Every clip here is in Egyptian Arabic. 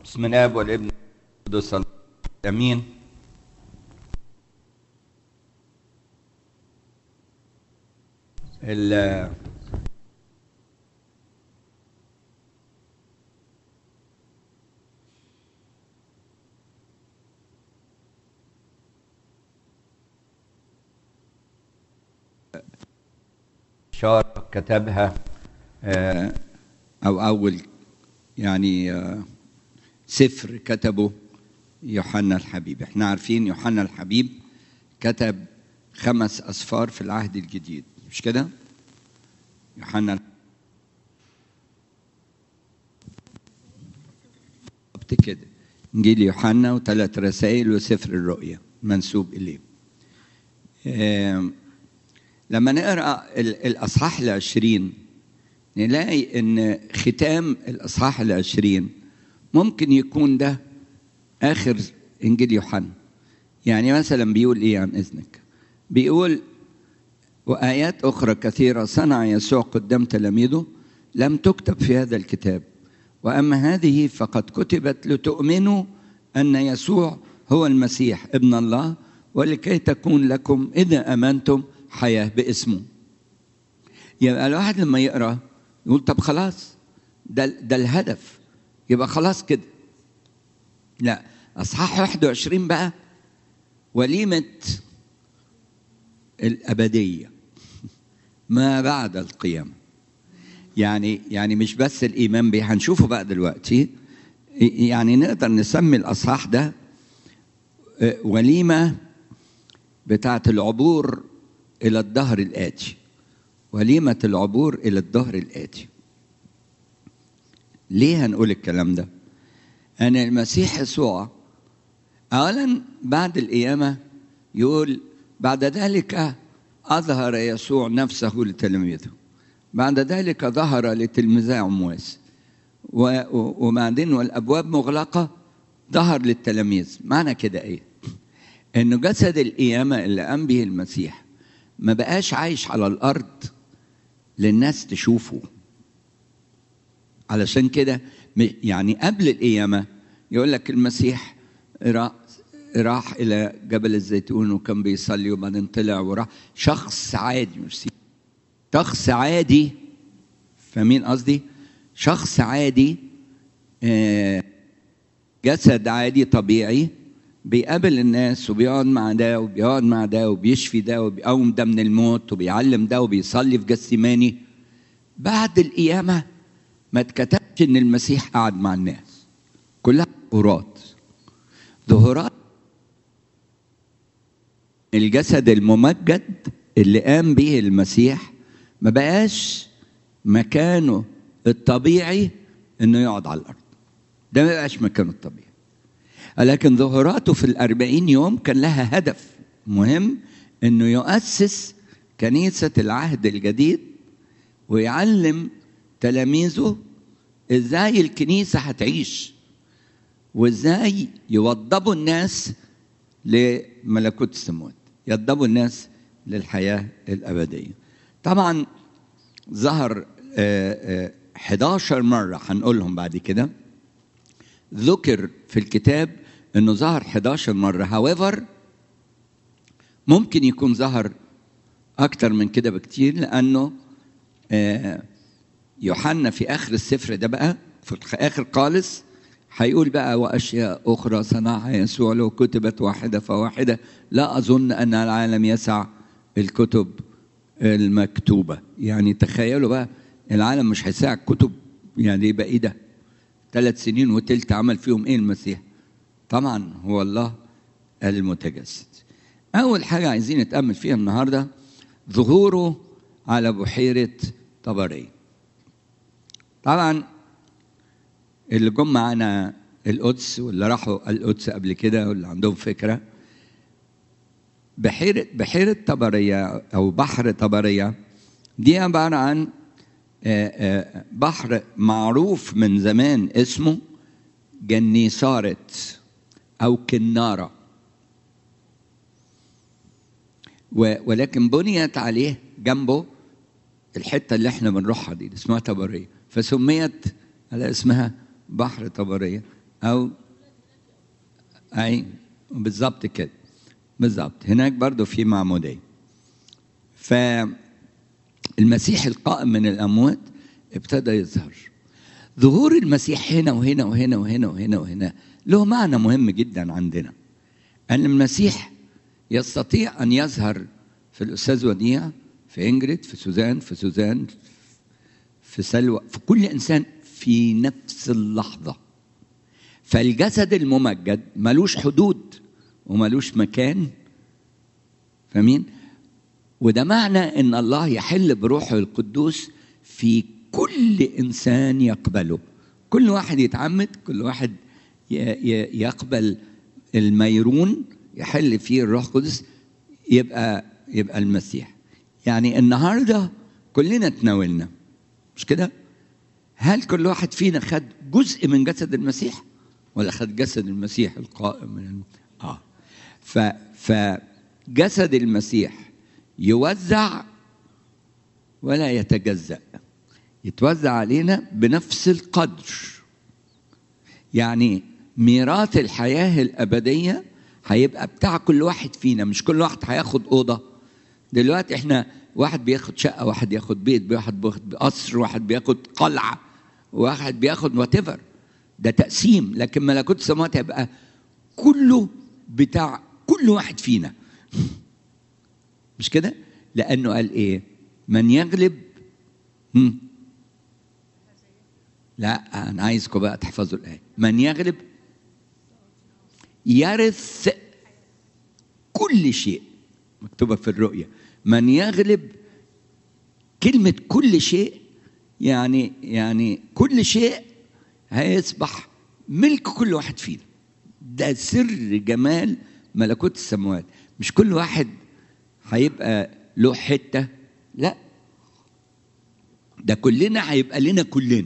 بسم الله والابن والقدس امين ال شار كتبها آه، أو أول يعني آه، سفر كتبه يوحنا الحبيب احنا عارفين يوحنا الحبيب كتب خمس أسفار في العهد الجديد مش كده؟ يوحنا بالظبط كده إنجيل يوحنا وثلاث رسائل وسفر الرؤيا منسوب إليه آم، لما نقرأ ال- الأصحاح العشرين نلاقي ان ختام الاصحاح العشرين ممكن يكون ده اخر انجيل يوحنا يعني مثلا بيقول ايه عن اذنك بيقول وايات اخرى كثيره صنع يسوع قدام تلاميذه لم تكتب في هذا الكتاب واما هذه فقد كتبت لتؤمنوا ان يسوع هو المسيح ابن الله ولكي تكون لكم اذا امنتم حياه باسمه يبقى الواحد لما يقرا يقول طب خلاص ده ده الهدف يبقى خلاص كده لا اصحاح 21 بقى وليمه الابديه ما بعد القيامه يعني يعني مش بس الايمان به هنشوفه بقى دلوقتي يعني نقدر نسمي الاصحاح ده آه، وليمه بتاعه العبور الى الدهر الاتي وليمة العبور إلى الظهر الآتي ليه هنقول الكلام ده أن المسيح يسوع أولا بعد القيامة يقول بعد ذلك أظهر يسوع نفسه لتلاميذه بعد ذلك ظهر لتلميذي عمواس و- و- وبعدين والأبواب مغلقة ظهر للتلاميذ معنى كده إيه إنه جسد القيامة اللي قام به المسيح ما بقاش عايش على الأرض للناس تشوفه علشان كده م- يعني قبل القيامة يقول لك المسيح را- راح إلى جبل الزيتون وكان بيصلي وبعدين طلع وراح شخص عادي مش سي- شخص عادي فاهمين قصدي؟ شخص عادي آه، جسد عادي طبيعي بيقابل الناس وبيقعد مع ده وبيقعد مع ده وبيشفي ده وبيقوم ده من الموت وبيعلم ده وبيصلي في جسيماني بعد القيامة ما اتكتبش ان المسيح قعد مع الناس كلها ظهورات ظهورات الجسد الممجد اللي قام به المسيح ما بقاش مكانه الطبيعي انه يقعد على الارض ده ما بقاش مكانه الطبيعي لكن ظهوراته في الأربعين يوم كان لها هدف مهم أنه يؤسس كنيسة العهد الجديد ويعلم تلاميذه إزاي الكنيسة هتعيش وإزاي يوضبوا الناس لملكوت السماوات يوضبوا الناس للحياة الأبدية طبعا ظهر آه، آه، 11 مرة هنقولهم بعد كده ذكر في الكتاب انه ظهر 11 مره however ممكن يكون ظهر اكتر من كده بكتير لانه آه، يوحنا في اخر السفر ده بقى في اخر خالص هيقول بقى واشياء اخرى صنعها يسوع لو كتبت واحده فواحده لا اظن ان العالم يسع الكتب المكتوبه يعني تخيلوا بقى العالم مش هيسع كتب يعني يبقى ايه ده ثلاث سنين وتلت عمل فيهم ايه المسيح طبعا هو الله المتجسد اول حاجه عايزين نتامل فيها النهارده ظهوره على بحيره طبريه طبعا اللي جم معانا القدس واللي راحوا القدس قبل كده واللي عندهم فكره بحيره بحيره طبريه او بحر طبريه دي عباره عن آه، آه، بحر معروف من زمان اسمه جنيسارة أو كنارة و- ولكن بنيت عليه جنبه الحتة اللي احنا بنروحها دي اللي اسمها طبرية فسميت على اسمها بحر طبرية او اي بالظبط كده بالظبط هناك برضو في معموديه فالمسيح القائم من الاموات ابتدى يظهر ظهور المسيح هنا وهنا وهنا وهنا وهنا وهنا له معنى مهم جدا عندنا ان المسيح يستطيع ان يظهر في الاستاذ وديع في انجريد في سوزان في سوزان في سلوى في كل انسان في نفس اللحظه فالجسد الممجد ملوش حدود وملوش مكان فاهمين وده معنى ان الله يحل بروحه القدوس في كل انسان يقبله كل واحد يتعمد كل واحد يقبل الميرون يحل فيه الروح القدس يبقى يبقى المسيح يعني النهارده كلنا تناولنا مش كده هل كل واحد فينا خد جزء من جسد المسيح ولا خد جسد المسيح القائم من الم... اه ف فجسد المسيح يوزع ولا يتجزأ يتوزع علينا بنفس القدر يعني ميراث الحياة الأبدية هيبقى بتاع كل واحد فينا مش كل واحد هياخد أوضة دلوقتي احنا واحد بياخد شقة واحد بياخد بيت واحد بياخد قصر واحد بياخد قلعة واحد بياخد وات ده تقسيم لكن ملكوت السماوات هيبقى كله بتاع كل واحد فينا مش كده لانه قال ايه من يغلب هم. لا انا عايزكم بقى تحفظوا الايه من يغلب يرث كل شيء مكتوبه في الرؤيا من يغلب كلمه كل شيء يعني يعني كل شيء هيصبح ملك كل واحد فينا ده سر جمال ملكوت السماوات مش كل واحد هيبقى له حته لا ده كلنا هيبقى لنا كلنا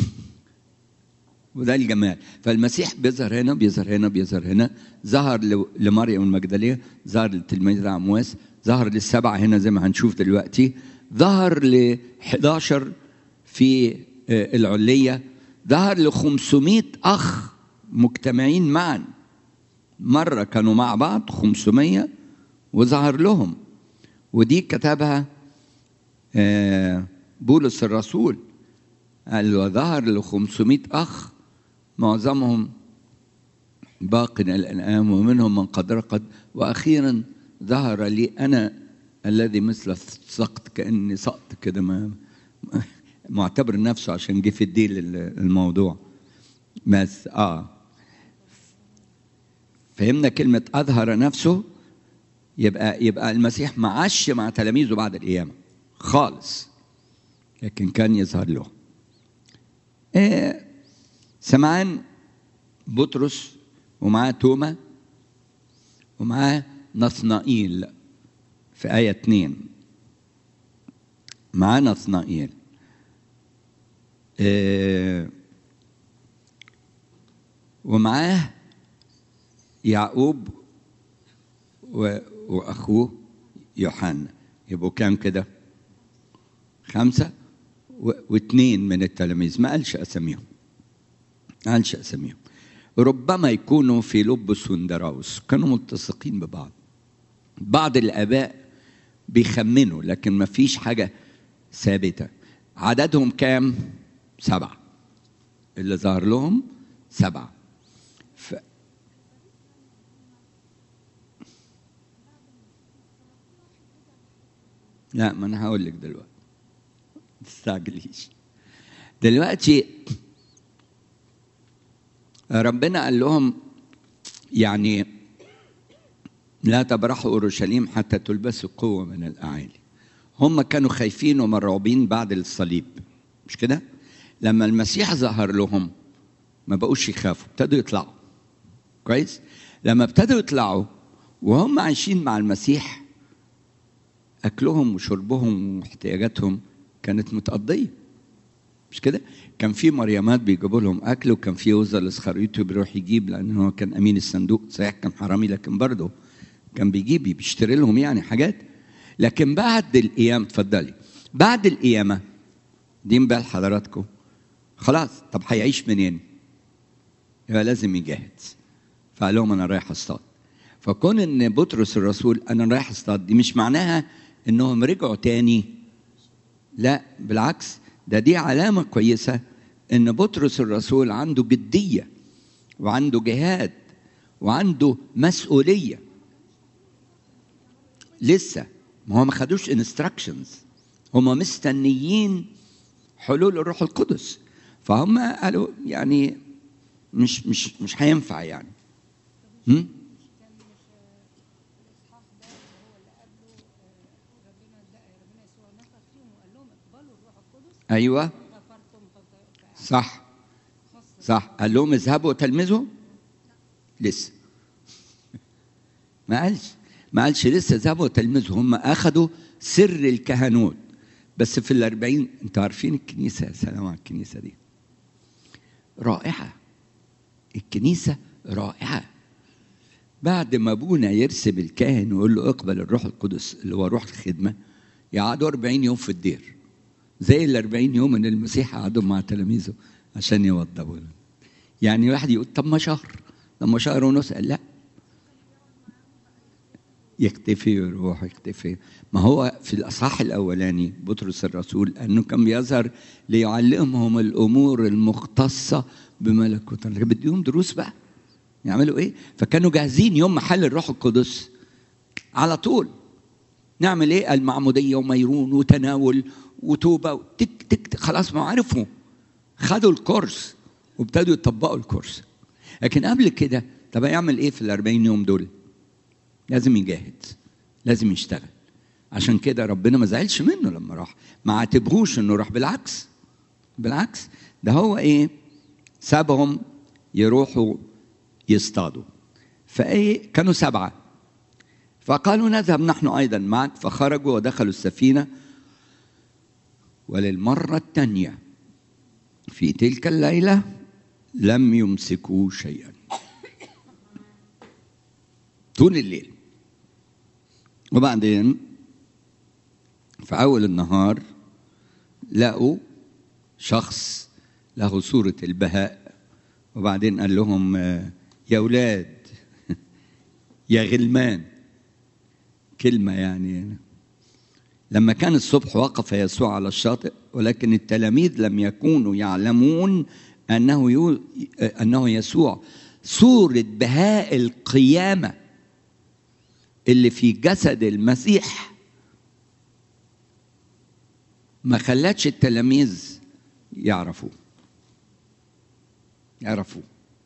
وده الجمال فالمسيح بيظهر هنا بيظهر هنا بيظهر هنا ظهر لمريم المجدليه ظهر للتلميذ عمواس ظهر للسبعه هنا زي ما هنشوف دلوقتي ظهر ل 11 في العليه ظهر ل 500 اخ مجتمعين معا مره كانوا مع بعض 500 وظهر لهم ودي كتبها بولس الرسول قال وظهر ل 500 اخ معظمهم باق الانعام ومنهم من قد رقد واخيرا ظهر لي انا الذي مثل السقط كاني سقط كده ما معتبر نفسه عشان جه في الديل الموضوع بس اه فهمنا كلمة أظهر نفسه يبقى يبقى المسيح ما عاش مع تلاميذه بعد القيامة خالص لكن كان يظهر له إيه سمعان بطرس ومعاه توما ومعاه نصنائيل في آية اتنين معاه نصنائيل إيه ومعاه يعقوب واخوه يوحنا يبقوا كام كده خمسه واثنين من التلاميذ ما قالش اساميهم ما قالش اساميهم ربما يكونوا في لبس وندراوس كانوا ملتصقين ببعض بعض الاباء بيخمنوا لكن ما فيش حاجه ثابته عددهم كام سبعه اللي ظهر لهم سبعه ف... لا ما انا هقول لك دلوقتي ما تستعجليش دلوقتي ربنا قال لهم يعني لا تبرحوا اورشليم حتى تلبسوا قوه من الاعالي هم كانوا خايفين ومرعوبين بعد الصليب مش كده لما المسيح ظهر لهم ما بقوش يخافوا ابتدوا يطلعوا كويس لما ابتدوا يطلعوا وهم عايشين مع المسيح اكلهم وشربهم واحتياجاتهم كانت متقضيه مش كده كان في مريمات بيجيبوا لهم اكل وكان في وزر الاسخريوطي بيروح يجيب لان هو كان امين الصندوق صحيح كان حرامي لكن برضه كان بيجيب بيشتري لهم يعني حاجات لكن بعد القيامه اتفضلي بعد القيامه دي بال حضراتكم خلاص طب هيعيش منين يبقى لازم يجاهد فقال لهم انا رايح اصطاد فكون ان بطرس الرسول انا رايح اصطاد دي مش معناها انهم رجعوا تاني لا بالعكس ده دي علامه كويسه ان بطرس الرسول عنده جديه وعنده جهاد وعنده مسؤوليه لسه ما هو ما خدوش انستراكشنز هم مستنيين حلول الروح القدس فهم قالوا يعني مش مش مش هينفع يعني هم؟ كان مش الاصحاح ده هو اللي قبله آه، ربنا ادى- ربنا يسوع نفخ فيهم وقال لهم اقبلوا الروح القدس ايوه غفرتم خطاياكم صح صح قال لهم اذهبوا تلمذوا لسه ما قالش ما قالش لسه ذهبوا تلمذوا هم اخذوا سر الكهنوت بس في الأربعين انتوا عارفين الكنيسة يا سلام على الكنيسة دي رائعة الكنيسة رائعة بعد ما ابونا يرسم الكاهن ويقول له اقبل الروح القدس اللي هو روح الخدمة يقعدوا 40 يوم في الدير زي ال 40 يوم ان المسيح قعدوا مع تلاميذه عشان يوضبوا له. يعني واحد يقول طب ما شهر طب ما شهر ونص قال لا يختفي يروح يختفي ما هو في الاصحاح الاولاني بطرس الرسول انه كان بيظهر ليعلمهم الامور المختصه بملكوت الله بديهم دروس بقى يعملوا ايه فكانوا جاهزين يوم محل الروح القدس على طول نعمل ايه المعموديه وميرون وتناول وتوبه تك تك تك خلاص ما عرفوا خدوا الكورس وابتدوا يطبقوا الكورس لكن قبل كده طب يعمل ايه في ال 40 يوم دول لازم يجاهد لازم يشتغل عشان كده ربنا ما زعلش منه لما راح ما عاتبهوش انه راح بالعكس بالعكس ده هو ايه سابهم يروحوا يصطادوا فايه كانوا سبعه فقالوا نذهب نحن ايضا معك فخرجوا ودخلوا السفينه وللمره الثانيه في تلك الليله لم يمسكوا شيئا طول الليل وبعدين في اول النهار لقوا شخص له صوره البهاء وبعدين قال لهم آه، يا اولاد يا غلمان كلمه يعني لما كان الصبح وقف يسوع على الشاطئ ولكن التلاميذ لم يكونوا يعلمون انه يو انه يسوع صوره بهاء القيامه اللي في جسد المسيح ما خلتش التلاميذ يعرفوه يعرفوه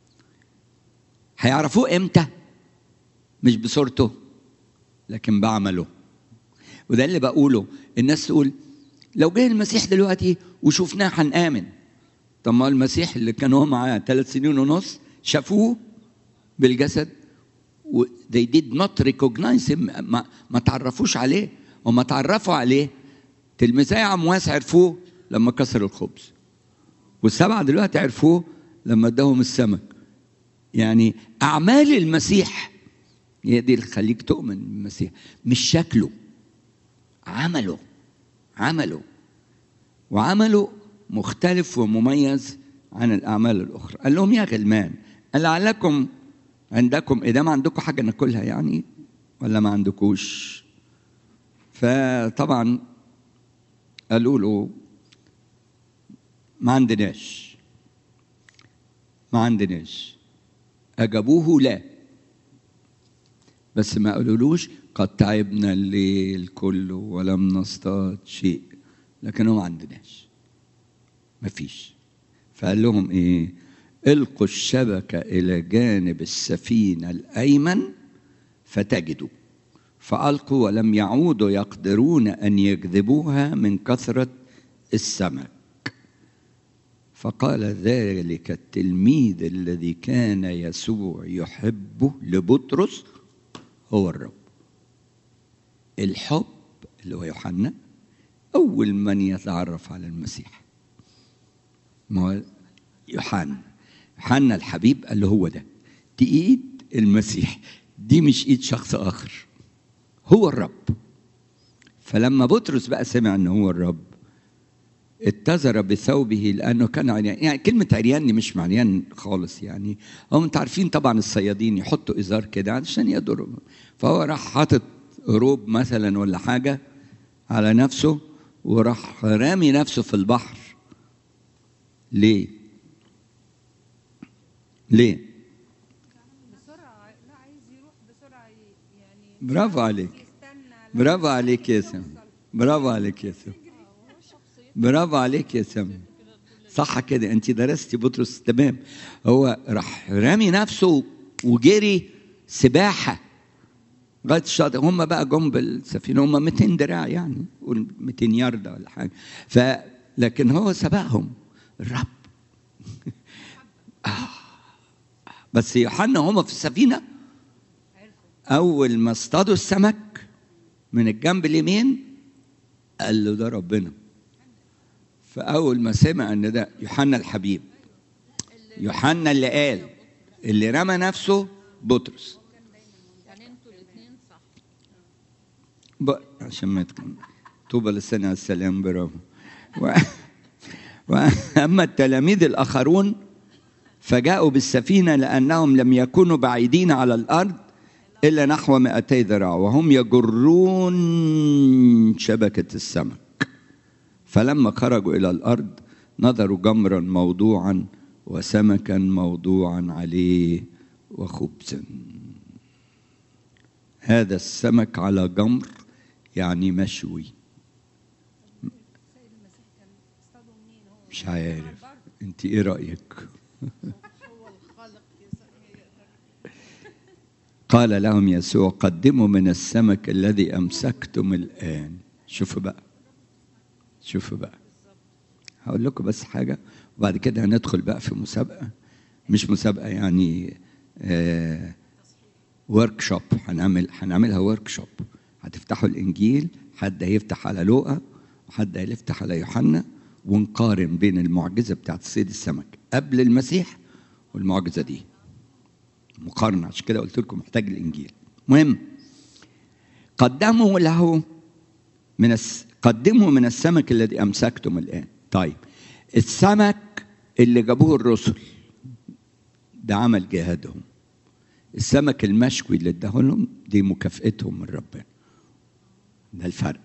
هيعرفوه امتى مش بصورته لكن بعمله وده اللي بقوله الناس تقول لو جه المسيح دلوقتي وشفناه هنآمن طب ما المسيح اللي كانوا معاه ثلاث سنين ونص شافوه بالجسد و they did not recognize him ما, ما تعرفوش عليه وما تعرفوا عليه تلميذي عمواس عرفوه لما كسر الخبز والسبعه دلوقتي عرفوه لما اداهم السمك يعني اعمال المسيح هي دي اللي تخليك تؤمن بالمسيح مش شكله عمله عمله وعمله مختلف ومميز عن الاعمال الاخرى قال لهم يا غلمان لعلكم عندكم اذا ما عندكم حاجه ناكلها يعني ولا ما عندكوش فطبعا قالوا له ما عندناش ما عندناش اجابوه لا بس ما قالولوش قد تعبنا الليل كله ولم نصطاد شيء لكن هو ما عندناش ما فيش فقال لهم ايه القوا الشبكة إلى جانب السفينة الأيمن فتجدوا فألقوا ولم يعودوا يقدرون أن يجذبوها من كثرة السمك فقال ذلك التلميذ الذي كان يسوع يحبه لبطرس هو الرب الحب اللي هو يوحنا أول من يتعرف على المسيح ما هو يوحنا يوحنا الحبيب قال له هو ده دي ايد المسيح دي مش ايد شخص اخر هو الرب فلما بطرس بقى سمع ان هو الرب اتزر بثوبه لانه كان عريان يعني كلمه عريان دي مش عريان خالص يعني هم انت عارفين طبعا الصيادين يحطوا ازار كده عشان يقدروا فهو راح حاطط روب مثلا ولا حاجه على نفسه وراح رامي نفسه في البحر ليه ليه بسرعة لا عايز يروح بسرعة ي- يعني برافو عليك يستنى برافو عليك يا سام برافو عليك يا سام برافو عليك يا سام صح كده انت درستي بطرس تمام هو راح رامي نفسه وجري سباحه لغايه الشاطئ هم بقى جم بالسفينه هم 200 دراع يعني قول 200 ياردة ولا حاجه ف لكن هو سبقهم الرب آه. بس يوحنا هم في السفينه اول ما اصطادوا السمك من الجنب اليمين قال له ده ربنا فاول ما سمع ان ده يوحنا الحبيب يوحنا اللي قال اللي رمى نفسه بطرس يعني انتوا الاثنين صح ب... عشان ما تكون طوبى للسنة على السلام برافو و... وأما التلاميذ الآخرون فجاءوا بالسفينة لأنهم لم يكونوا بعيدين على الأرض إلا نحو 200 ذراع وهم يجرون شبكة السمك فلما خرجوا إلى الأرض نظروا جمرا موضوعا وسمكا موضوعا عليه وخبزا هذا السمك على جمر يعني مشوي السيد المسيح كان اصطادوا منين هو مش عارف انت ايه رايك هو الخالق يقدر قال لهم يسوع قدموا من السمك الذي امسكتم الان شوفوا بقى شوفوا بقى هقول لكم بس حاجه وبعد كده هندخل بقى في مسابقه مش مسابقه يعني آه ورك شوب هنعمل هنعملها ورك شوب هتفتحوا الانجيل حد هيفتح على لوقا وحد هيفتح على يوحنا ونقارن بين المعجزه بتاعت صيد السمك قبل المسيح والمعجزه دي مقارنه عشان كده قلت لكم محتاج الانجيل مهم قدموا له من الس... قدموا من السمك الذي امسكتم الان طيب السمك اللي جابوه الرسل ده عمل جهادهم السمك المشوي اللي اداه لهم دي مكافئتهم من ربنا ده الفرق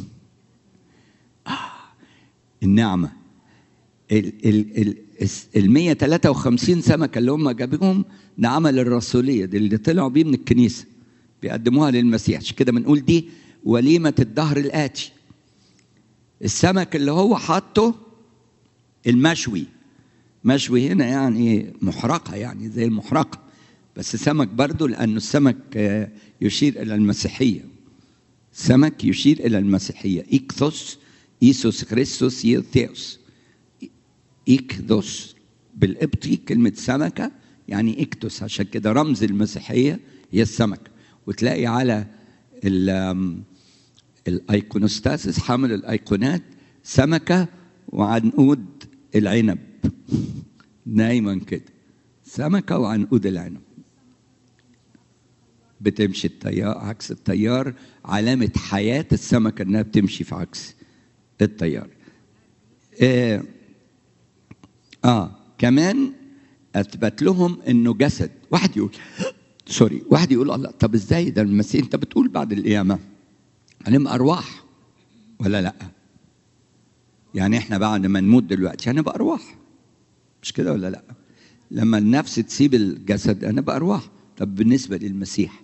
آه النعمة ال ال ال ال 153 سمكة اللي هم جابوهم ده عمل الرسولية دي اللي طلعوا بيه من الكنيسة بيقدموها للمسيح عشان كده بنقول دي وليمة الدهر الآتي السمك اللي هو حاطه المشوي مشوي هنا يعني محرقة يعني زي المحرقة بس سمك برضو لأنه السمك آه، يشير إلى المسيحية سمك يشير إلى المسيحية إيكثوس إيسوس خريستوس يوثيوس إيكثوس بالقبطي كلمة سمكة يعني إكتوس عشان كده رمز المسيحية هي السمك وتلاقي على ال- آم، الايقونوستاسيس حامل الايقونات سمكه وعنقود العنب دايما كده سمكه وعنقود العنب بتمشي التيار عكس التيار علامه حياه السمكه انها بتمشي في عكس التيار آه, اه كمان اثبت لهم انه جسد واحد يقول سوري واحد يقول الله طب ازاي ده المسيح انت بتقول بعد القيامه هنبقى ارواح ولا لا يعني احنا بعد ما نموت دلوقتي هنبقى ارواح مش كده ولا لا لما النفس تسيب الجسد هنبقى ارواح طب بالنسبه للمسيح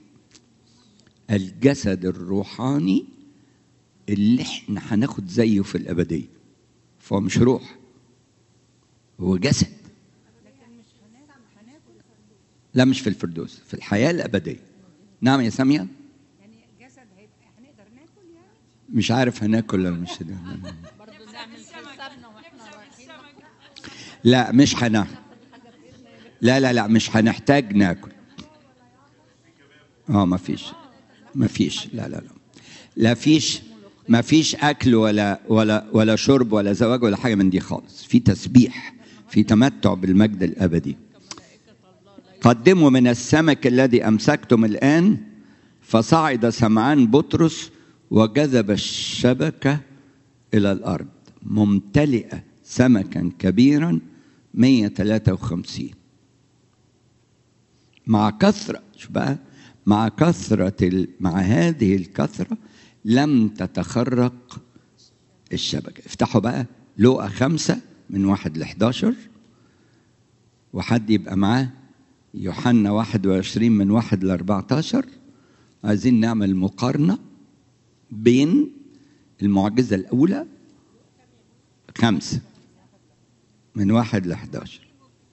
الجسد الروحاني اللي احنا هناخد زيه في الابديه فهو مش روح هو جسد لكن مش هناكل هناكل لا مش في الفردوس في الحياه الابديه نعم يا ساميه يعني الجسد هيبقى هنقدر ناكل يعني مش عارف هناكل ولا مش هناكل. برضه نعمل حسابنا واحنا رايحين لا مش هناكل لا لا لا مش هنحتاج ناكل اه ما فيش ما فيش لا لا لا لا فيش ما فيش اكل ولا ولا ولا شرب ولا زواج ولا حاجه من دي خالص في تسبيح في تمتع بالمجد الابدي قدموا من السمك الذي امسكتم الان فصعد سمعان بطرس وجذب الشبكه الى الارض ممتلئة سمكا كبيرا 153 مع كثرة شو بقى مع كثرة ال... مع هذه الكثرة لم تتخرق الشبكة افتحوا بقى لقى خمسة من واحد ل 11 وحد يبقى معاه يوحنا 21 من واحد ل 14 عايزين نعمل مقارنة بين المعجزة الأولى خمسة من واحد ل 11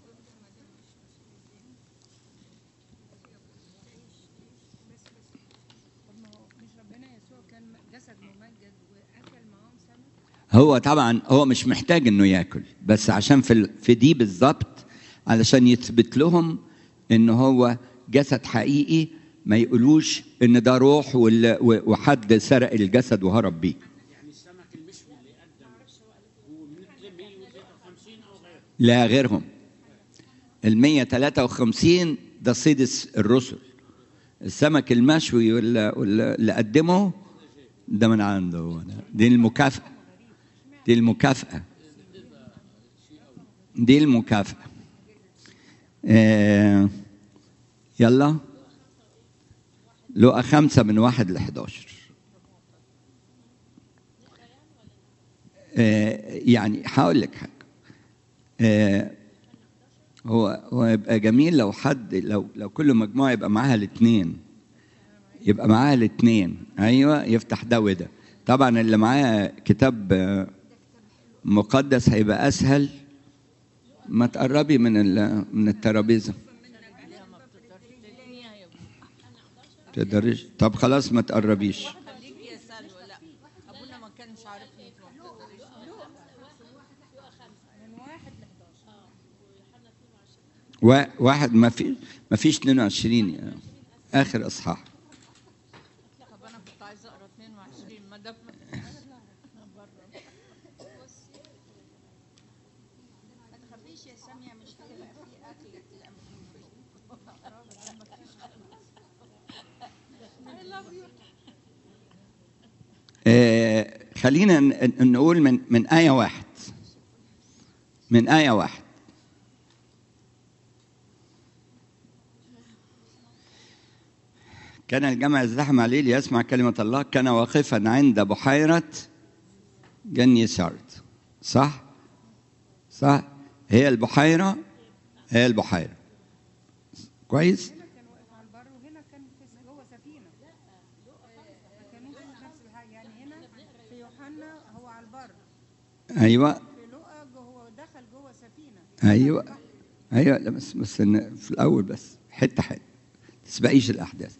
طب ما هو مش ربنا يسوع كان جسد ممجد واكل معاهم سمك هو طبعا هو مش محتاج انه ياكل بس عشان في ال- في دي بالظبط علشان يثبت لهم ان هو جسد حقيقي ما يقولوش ان ده روح وال- و- وحد سرق الجسد وهرب بيه لا غيرهم ال 153 ده صيد الس- الرسل السمك المشوي ولا ولا اللي قدمه ده من عنده هو ده. دي المكافأة دي المكافأة دي المكافأة آه يلا لقى خمسة من واحد ل 11 آه يعني هقول لك حاجة آه هو هو يبقى جميل لو حد لو لو كل مجموعة يبقى معاها الاثنين يبقى معاها الاثنين ايوه يفتح ده وده طبعا اللي معاه كتاب آه، مقدس هيبقى اسهل ما تقربي من ال- من الترابيزه ليها ما بتقدرش تدنيها يا ابني تقدريش طب خلاص ما تقربيش خليك يا سلوى لا ابونا ما كانش عارف يطلع من واحد ل 11 وا- واحد ما في ما فيش 22 يا- اخر اصحاح طب انا كنت عايزه اقرا 22 ما دام بره ما تخافيش يا ساميه مش هيبقى في اكل آه خلينا ن- ن- نقول من من آية واحد من آية واحد كان الجمع يزدحم عليه ليسمع كلمة الله كان واقفا عند بحيرة جني سارد صح؟ صح؟ هي البحيرة هي البحيرة كويس؟ هنا كان واقف على البر وهنا كان في جوه سفينه ما كانوش نفس الحاجه يعني هنا في يوحنا هو على البر أيوه في لقا هو دخل جوه سفينه ايوه ايوه لا بس بس إن في الاول بس حته حته تسبقيش الاحداث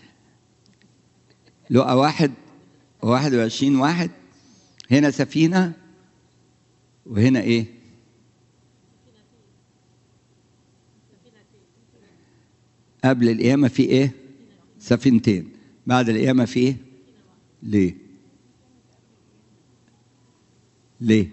لقى واحد واحد وعشرين واحد هنا سفينه وهنا ايه قبل القيامه في ايه سفينتين بعد القيامه في ايه ليه ليه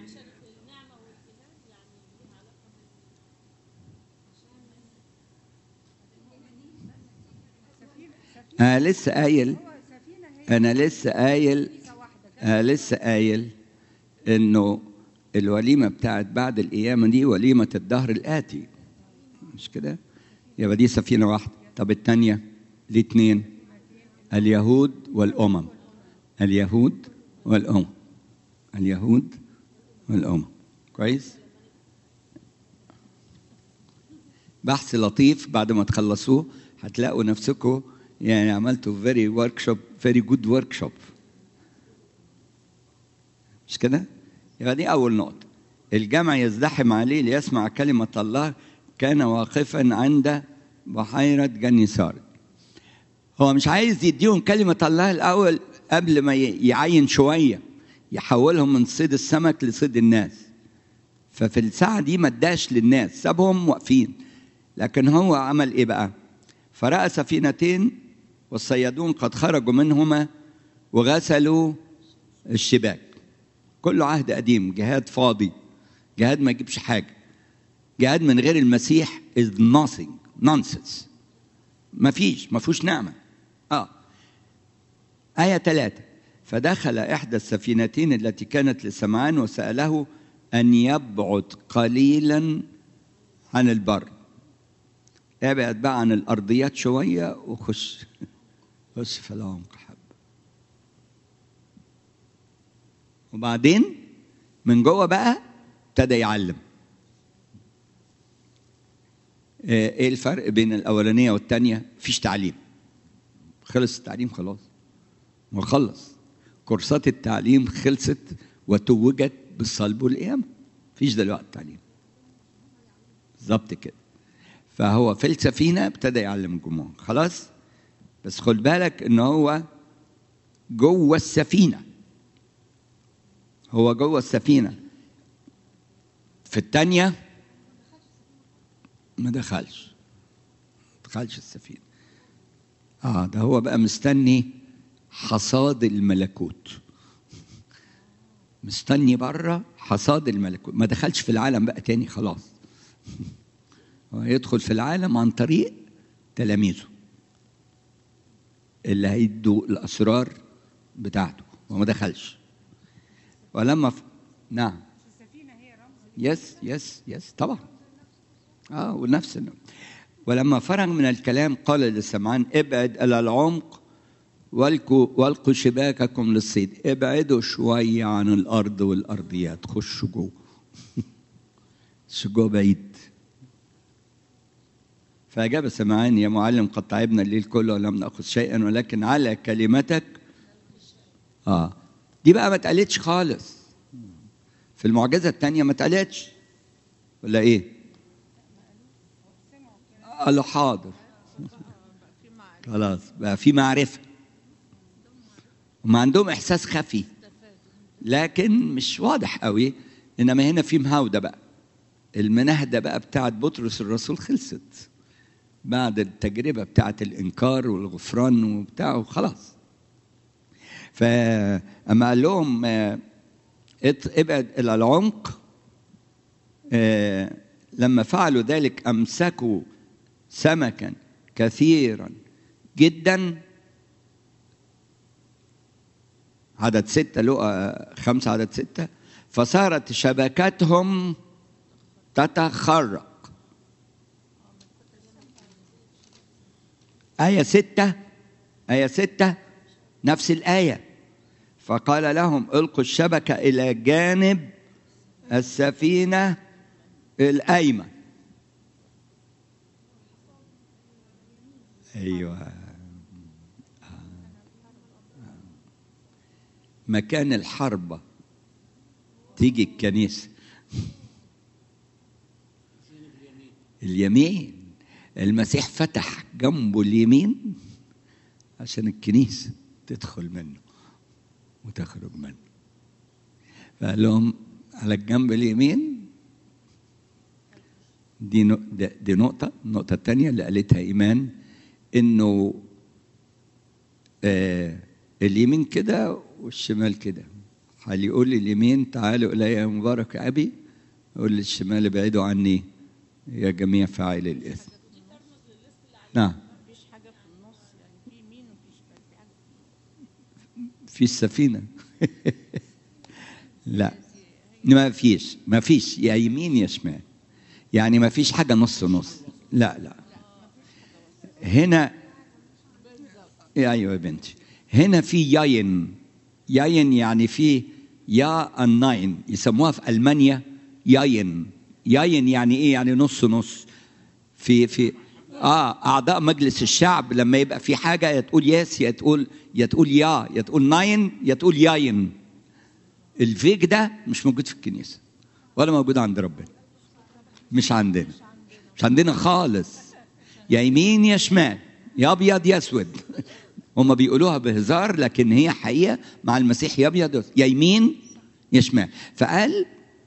أنا لسه قايل هو سفينه هي أنا لسه قايل كنيسه واحده أنا لسه قايل إنه الوليمة بتاعت بعد القيامة دي وليمة الدهر الآتي مش كده؟ يبقى دي سفينة واحدة طب التانية ليه اتنين؟ اليهود والأمم اليهود والأمم اليهود والأمم كويس؟ بحث لطيف بعد ما تخلصوه هتلاقوا نفسكم يعني عملتوا فيري ورك شوب فيري جود ورك شوب مش كده؟ يبقى دي أول نقطة الجمع يزدحم عليه ليسمع كلمة الله كان واقفا عند بحيرة جنيسار هو مش عايز يديهم كلمة الله الأول قبل ما ي- يعين شوية يحولهم من صيد السمك لصيد الناس ففي الساعة دي ما اداش للناس سابهم واقفين لكن هو عمل ايه بقى فرأى سفينتين والصيادون قد خرجوا منهما وغسلوا الشباك كله عهد قديم جهاد فاضي جهاد ما يجيبش حاجة جهاد من غير المسيح is nothing nonsense ما فيش ما فيهوش نعمة اه آية ثلاثة فدخل إحدى السفينتين التي كانت لسمعان وسأله أن يبعد قليلا عن البر ابعد بقى عن الأرضيات شوية وخش خش في العمق حبة وبعدين من جوه بقى ابتدى يعلم آه، ايه الفرق بين الاولانيه والثانيه مفيش تعليم خلص التعليم خلاص وخلص كورسات التعليم خلصت وتوجت بالصلب والقيامه مفيش دلوقتي تعليم بالظبط كده فهو في السفينه ابتدى يعلم الجموع خلاص بس خد بالك ان هو جوه السفينه هو جوه السفينه في الثانيه ما دخلش ما دخلش السفينه اه ده هو بقى مستني حصاد الملكوت مستني بره حصاد الملكوت ما دخلش في العالم بقى تاني خلاص هو يدخل في العالم عن طريق تلاميذه اللي هيدوا الاسرار بتاعته وما دخلش ولما ف... نعم السفينه هي رمز يس يس يس طبعا اه ونفس النوع. ولما فرغ من الكلام قال لسمعان ابعد الى العمق والقوا والقوا شباككم للصيد ابعدوا شويه عن الارض والارضيات خشوا جوه خشوا جوه بعيد فأجاب سمعان يا معلم قد تعبنا الليل كله ولم نأخذ شيئا ولكن على كلمتك اه دي بقى ما اتقالتش خالص في المعجزة الثانية ما اتقالتش ولا ايه؟ قال له حاضر خلاص بقى في معرفة هم عندهم إحساس خفي لكن مش واضح قوي إنما هنا في مهاودة بقى المنهدة بقى بتاعت بطرس الرسول خلصت بعد التجربة بتاعت الإنكار والغفران وبتاع وخلاص فأما قال لهم آه، ات- ابعد إلى العمق آه، لما فعلوا ذلك أمسكوا سمكا كثيرا جدا عدد ستة لقى خمسة عدد ستة فصارت شبكتهم تتخرق آية ستة آية ستة نفس الآية فقال لهم القوا الشبكة إلى جانب السفينة الأيمن أيوه مكان الحربة تيجي الكنيسة اليمين المسيح فتح جنبه اليمين عشان الكنيسة تدخل منه وتخرج منه فقال لهم على الجنب اليمين دي نق- ده- دي نقطة النقطة الثانية اللي قالتها إيمان إنه آه اليمين كده والشمال كده هل يقول لي اليمين تعالوا إلي يا مبارك أبي يقول للشمال ابعدوا عني يا جميع فاعلي الإثم نعم مفيش حاجه في النص يعني في يمين وفي شمال في حاجه في السفينة لا ما فيش ما فيش يا يمين يا شمال يعني ما فيش حاجة نص نص لا لا هنا ايوه يا بنتي هنا في ياين ياين يعني في يا الناين يسموها في المانيا ياين ياين يعني ايه يعني نص نص في في اه اعضاء مجلس الشعب لما يبقى في حاجه يا تقول ياس يا تقول يا تقول يا يا تقول ناين يا تقول ياين الفيك ده مش موجود في الكنيسه ولا موجود عند ربنا مش عندنا مش عندنا خالص يا يمين يا شمال يا ابيض يا اسود هم بيقولوها بهزار لكن هي حقيقه مع المسيح يا ابيض يا أسود. يا يمين يا شمال فقال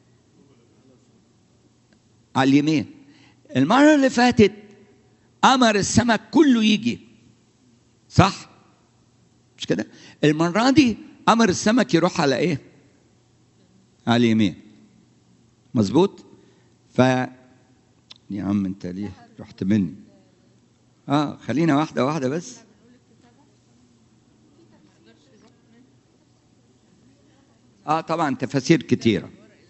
على اليمين المره اللي فاتت امر السمك كله يجي صح مش كده المره دي امر السمك يروح على ايه على اليمين مظبوط ف يا عم انت ليه رحت مني اه خلينا واحده واحده بس اه طبعا تفاسير كتيره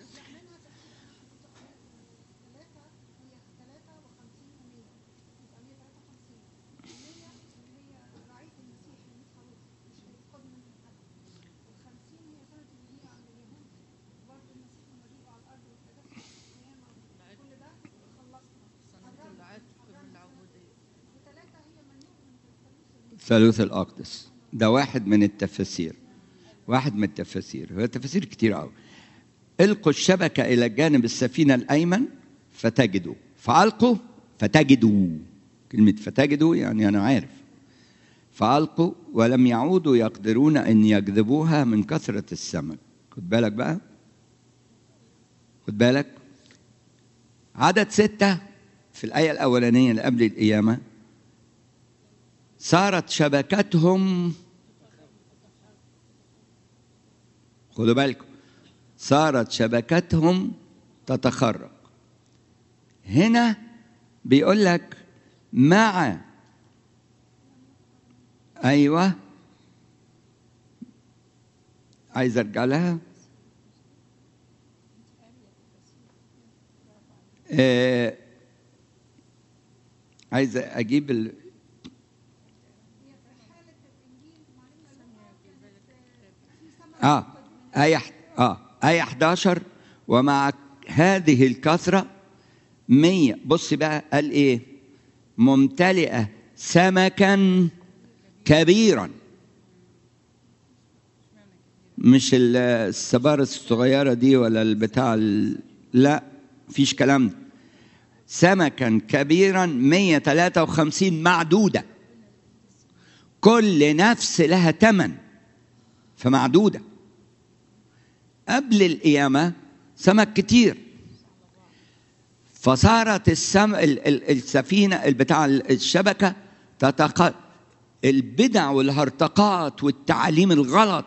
سنة العتق من العبودية ثالوث الأقدس ده واحد من التفاسير واحد من التفاسير هو تفاسير كتير قوي القوا الشبكة إلى جانب السفينة الأيمن فتجدوا فألقوا فتجدوا كلمة فتجدوا يعني أنا عارف فألقوا ولم يعودوا يقدرون أن يجذبوها من كثرة السمك خد بالك بقى خد بالك عدد ستة في الآية الأولانية اللي قبل القيامة صارت شبكتهم خدوا بالكم صارت شبكتهم تتخرق هنا بيقول لك مع ايوه عايز ارجع لها آه عايز اجيب ال... اه آية اه آية 11 ومع هذه الكثرة مية بص بقى قال ايه ممتلئة سمكا كبيرا مش ال- السبارة الصغيرة دي ولا البتاع ال- لا فيش كلام ده سمكا كبيرا 153 معدودة كل نفس لها ثمن فمعدودة قبل القيامة سمك كتير فصارت السم... ال- ال- السفينة بتاع الشبكة تتق... البدع والهرطقات والتعاليم الغلط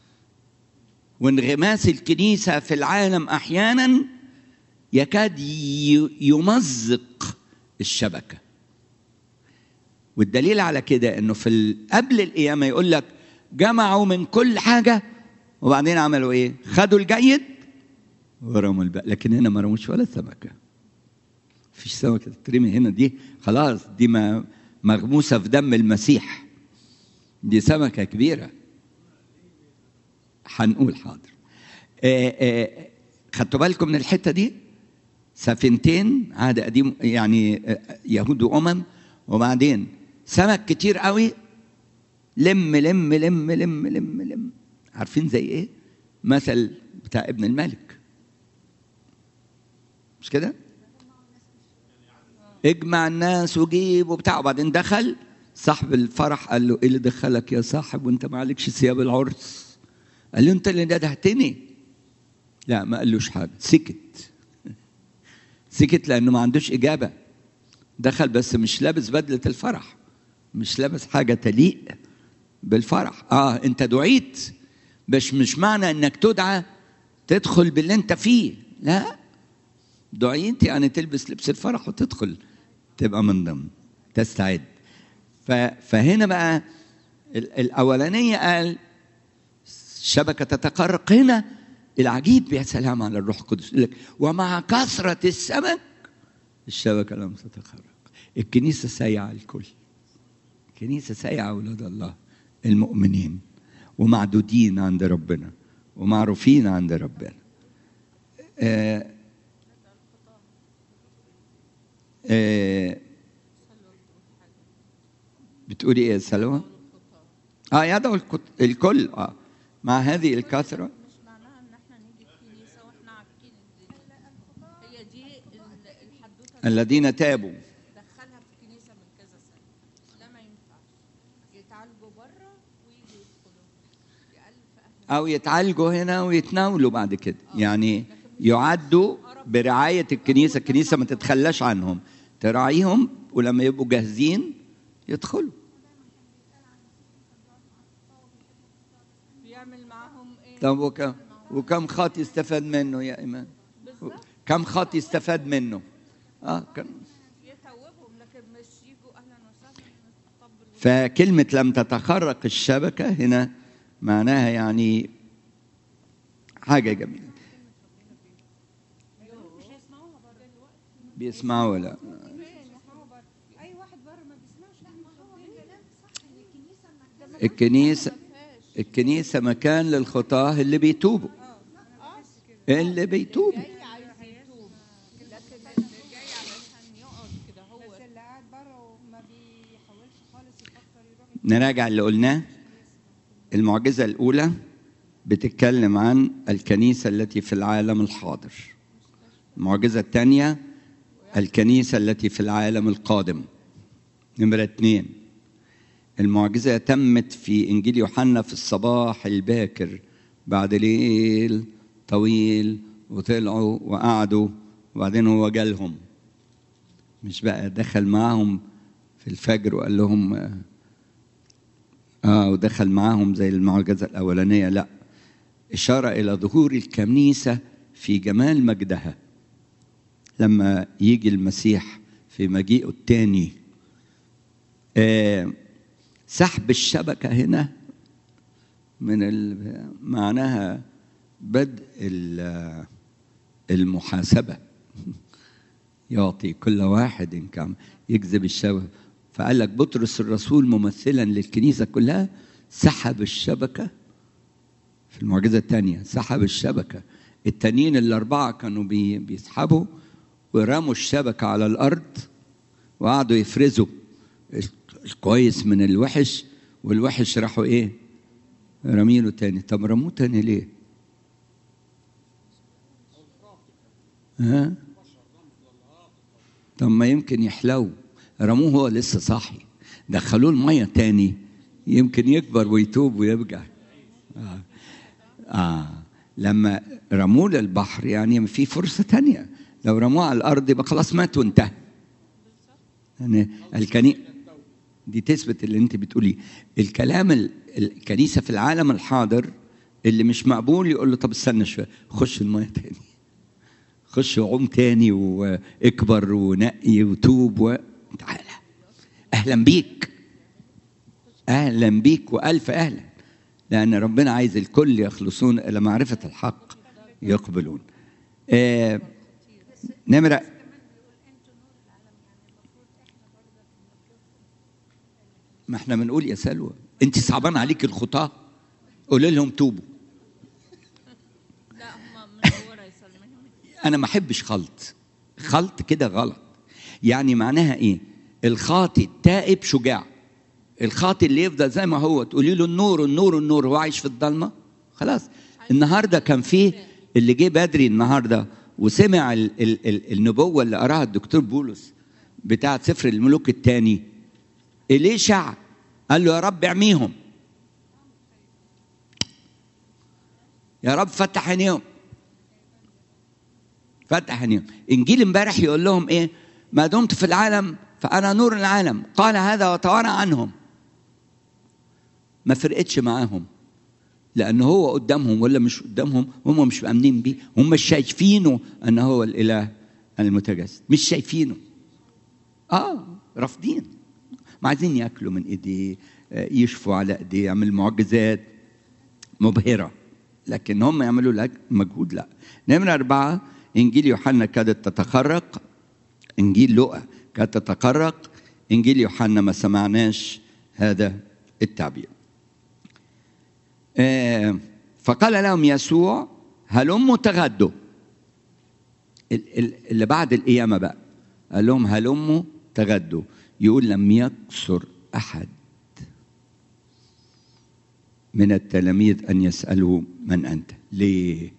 وانغماس الكنيسة في العالم أحيانا يكاد ي- يمزق الشبكة والدليل على كده انه في ال- قبل القيامة يقول لك جمعوا من كل حاجة وبعدين عملوا ايه؟ خدوا الجيد ورموا الباقي لكن هنا ما رموش ولا سمكة مفيش سمكة تترمي هنا دي خلاص دي ما مغموسة في دم المسيح دي سمكة كبيرة هنقول حاضر آه، آه، خدتوا بالكم من الحتة دي سفينتين عهد قديم يعني آه، يهود وأمم وبعدين سمك كتير قوي لم لم لم لم لم لم عارفين زي ايه مثل بتاع ابن الملك مش كده اجمع الناس وجيب وبتاع وبعدين دخل صاحب الفرح قال له ايه اللي دخلك يا صاحب وانت ما عليكش ثياب العرس قال له انت اللي ندهتني لا ما قالوش حاجه سكت سكت لانه ما عندوش اجابه دخل بس مش لابس بدله الفرح مش لابس حاجه تليق بالفرح اه انت دعيت بس مش معنى انك تدعى تدخل باللي انت فيه لا دعيت يعني تلبس لبس الفرح وتدخل تبقى من ضمن تستعد ف- فهنا بقى ال- الاولانيه قال الشبكه تتقرق هنا العجيب يا سلام على الروح القدس يقول لك ومع كثره السمك الشبكه لم تتقرق الكنيسه سايعه الكل كنيسة سايعة أولاد الله المؤمنين ومعدودين عند ربنا ومعروفين عند ربنا آه آه بتقولي ايه يا سلوى؟ اه يدعو الكت- الكل اه مع هذه الكثرة مش معناها ان احنا نيجي الكنيسه واحنا عارفين الدنيا هي دي ال- الحدوته اللي الذين تابوا دخلها في الكنيسه من كذا سنه لا ما ينفعش يتعالجوا بره ويجوا يدخلوا يألف اهل أو يتعالجوا هنا ويتناولوا بعد كده يعني يعدوا برعاية الكنيسة الكنيسة ما تتخلاش عنهم تراعيهم ولما يبقوا جاهزين يدخلوا بيعمل معاهم ايه طب وكم وكم خط يستفاد منه يا إيمان بالظبط كم خط يستفاد منه اه كم يتوبهم لكن مش يجوا اهلا وسهلا طب فكلمة لم تتخرق الشبكة هنا معناها يعني حاجة جميلة مش هيسمعوها بره دلوقتي بيسمعوا ولا يسمعوها بره اي واحد بره ما بيسمعش لا ما هو الكلام صح ان الكنيسه ما الكنيسة الكنيسة مكان للخطاة اللي بيتوبوا اللي بيتوبوا جاي عايز يتوب لكن اللي جاي علشان يقعد كده هو بس اللي قاعد بره وما بيحاولش خالص يفكر يروح نراجع اللي قلناه المعجزة الأولى بتتكلم عن الكنيسة التي في العالم الحاضر المعجزة الثانية الكنيسة التي في العالم القادم نمرة اثنين المعجزة تمت في إنجيل يوحنا في الصباح الباكر بعد ليل طويل وطلعوا وقعدوا وبعدين هو جالهم مش بقى دخل معاهم في الفجر وقال لهم آه، اه ودخل معاهم زي المعجزه الاولانيه لا اشاره الى ظهور الكنيسه في جمال مجدها لما يجي المسيح في مجيئه الثاني آه سحب الشبكه هنا من ال- معناها بدء ال- المحاسبه يعطي كل واحد كم يجذب الشبكه فقال لك بطرس الرسول ممثلا للكنيسه كلها سحب الشبكه في المعجزه الثانيه سحب الشبكه التانيين الاربعه كانوا بي بيسحبوا ورموا الشبكه على الارض وقعدوا يفرزوا الكويس من الوحش والوحش راحوا ايه رميله تاني طب رموه تاني ليه ها طب ما يمكن يحلو رموه هو لسه صاحي دخلوه الميه تاني يمكن يكبر ويتوب ويرجع آه. آه. لما رموه للبحر يعني في فرصة تانية لو رموه على الأرض يبقى خلاص مات وانتهى يعني الكني دي تثبت اللي انت بتقوليه الكلام ال- الكنيسة في العالم الحاضر اللي مش مقبول يقول له طب استنى شوية خش المية تاني خش وعوم تاني واكبر ونقي وتوب وتعالى اهلا بيك اهلا بيك والف اهلا لان ربنا عايز الكل يخلصون الى معرفه الحق يقبلون آه نمره ما احنا بنقول يا سلوى انت صعبان عليك الخطاه قول لهم توبوا لا هم منوره يسلمهم انا ما احبش خلط خلط كده غلط يعني معناها ايه الخاطي التائب شجاع الخاطي اللي يفضل زي ما هو تقولي له النور النور النور هو عايش في الضلمه خلاص النهارده كان فيه اللي جه بدري النهارده وسمع ال ال ال النبوه اللي قراها الدكتور بولس بتاعه سفر الملوك الثاني إليشع قال له يا رب اعميهم يا رب فتح عينيهم فتح عينيهم انجيل امبارح يقول لهم ايه ما دمت في العالم فانا نور العالم قال هذا وتوارى عنهم ما فرقتش معاهم لان هو قدامهم ولا مش قدامهم هم مش مامنين بيه هم مش شايفينه ان هو الاله المتجسد مش شايفينه اه رافضين ما عايزين ياكلوا من ايديه آه، يشفوا على ايديه يعمل معجزات مبهره لكن هم يعملوا لك مجهود لا نمرة أربعة إنجيل يوحنا كادت تتخرق إنجيل لوقا كانت تتخرق إنجيل يوحنا ما سمعناش هذا التعبير آه، فقال لهم يسوع هلموا تغدوا ال- ال- اللي بعد القيامة بقى قال لهم هلموا تغدوا يقول لم يكسر أحد من التلاميذ أن يسألوا من أنت ليه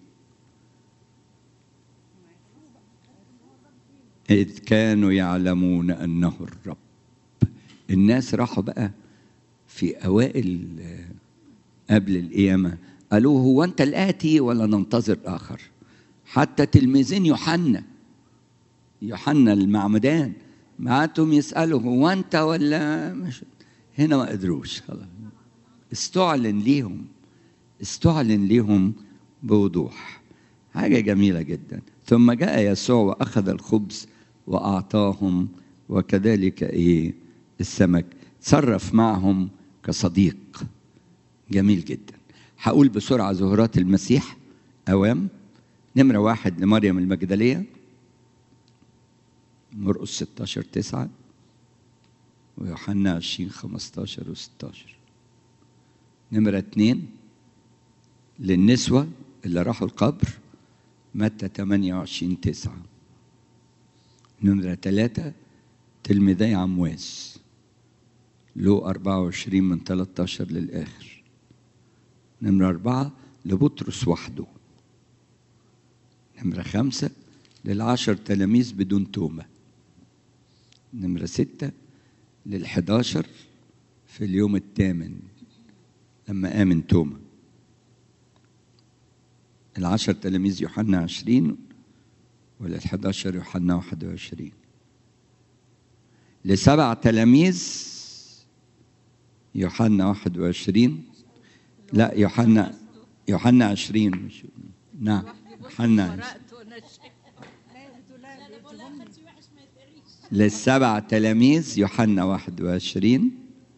إذ كانوا يعلمون أنه الرب الناس راحوا بقى في أوائل آه، قبل القيامة قالوا هو أنت الآتي ولا ننتظر آخر حتى تلميذين يوحنا يوحنا المعمدان بعتهم يسألوا هو أنت ولا مش هنا ما قدروش خلاص استعلن ليهم استعلن ليهم بوضوح حاجة جميلة جدا ثم جاء يسوع وأخذ الخبز وأعطاهم وكذلك إيه السمك تصرف معهم كصديق جميل جدا هقول بسرعة ظهورات المسيح أوام نمرة واحد لمريم المجدلية مرقس 16 9 ويوحنا 20 15 و 16 نمرة اتنين للنسوة اللي راحوا القبر متى 28 9 نمرة ثلاثة تلميذي عمواس لو 24 من 13 للآخر نمرة أربعة لبطرس وحده نمرة خمسة للعشر تلاميذ بدون تومة نمرة ستة للحداشر في اليوم الثامن لما آمن توما العشر تلاميذ يوحنا عشرين وللحداشر يوحنا واحد وعشرين لسبع تلاميذ يوحنا واحد وعشرين لا يوحنا يوحنا عشرين مش نعم يوحنا عشرين قرأت وانا شايف للسبع تلاميذ يوحنا 21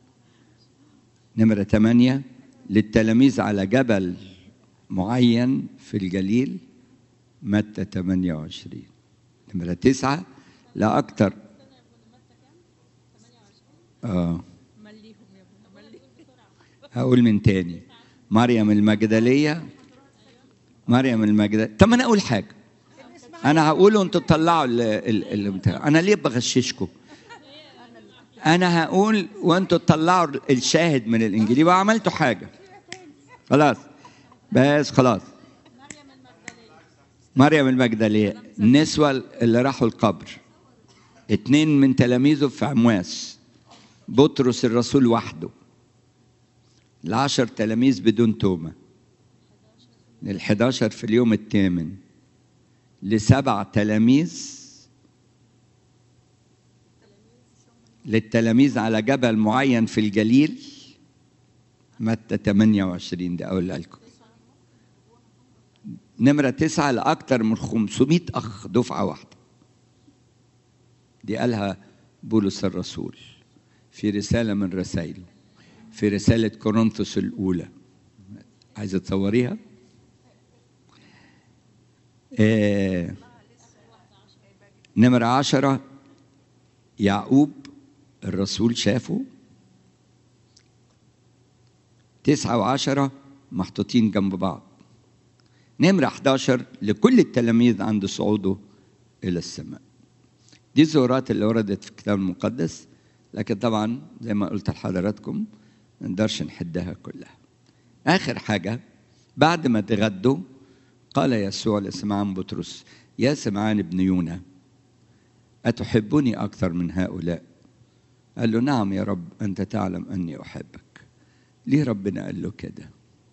نمرة ثمانية للتلاميذ على جبل معين في الجليل متى 28 نمرة تسعة لا أكتر آه مليهم يا ابونا مليهم هقول من تاني مريم المجدلية مريم المجدلية طب ما أنا أقول حاجة أنا هقول وأنتوا تطلعوا ال- ال- ال- بتاع. أنا ليه بغششكم أنا هقول وأنتوا تطلعوا الشاهد من الإنجيل وعملتوا حاجة خلاص بس خلاص مريم المجدلية النسوة اللي راحوا القبر اتنين من تلاميذه في عمواس بطرس الرسول وحده العشر تلاميذ بدون تومة للحداشر في اليوم الثامن لسبع تلاميذ للتلاميذ على جبل معين في الجليل متى 28 ده أقول لكم نمرة تسعة لأكثر من 500 أخ دفعة واحدة دي قالها بولس الرسول في رسالة من رسائله في رسالة كورنثوس الأولى عايزة تصوريها؟ آه نمرة عشرة يعقوب الرسول شافه تسعة وعشرة محطوطين جنب بعض نمرة 11 لكل التلاميذ عند صعوده إلى السماء دي الزورات اللي وردت في الكتاب المقدس لكن طبعا زي ما قلت لحضراتكم ما نقدرش نحدها كلها آخر حاجة بعد ما تغدوا قال يسوع لسمعان بطرس يا سمعان ابن يونا أتحبني أكثر من هؤلاء قال له نعم يا رب أنت تعلم أني أحبك ليه ربنا قال له كده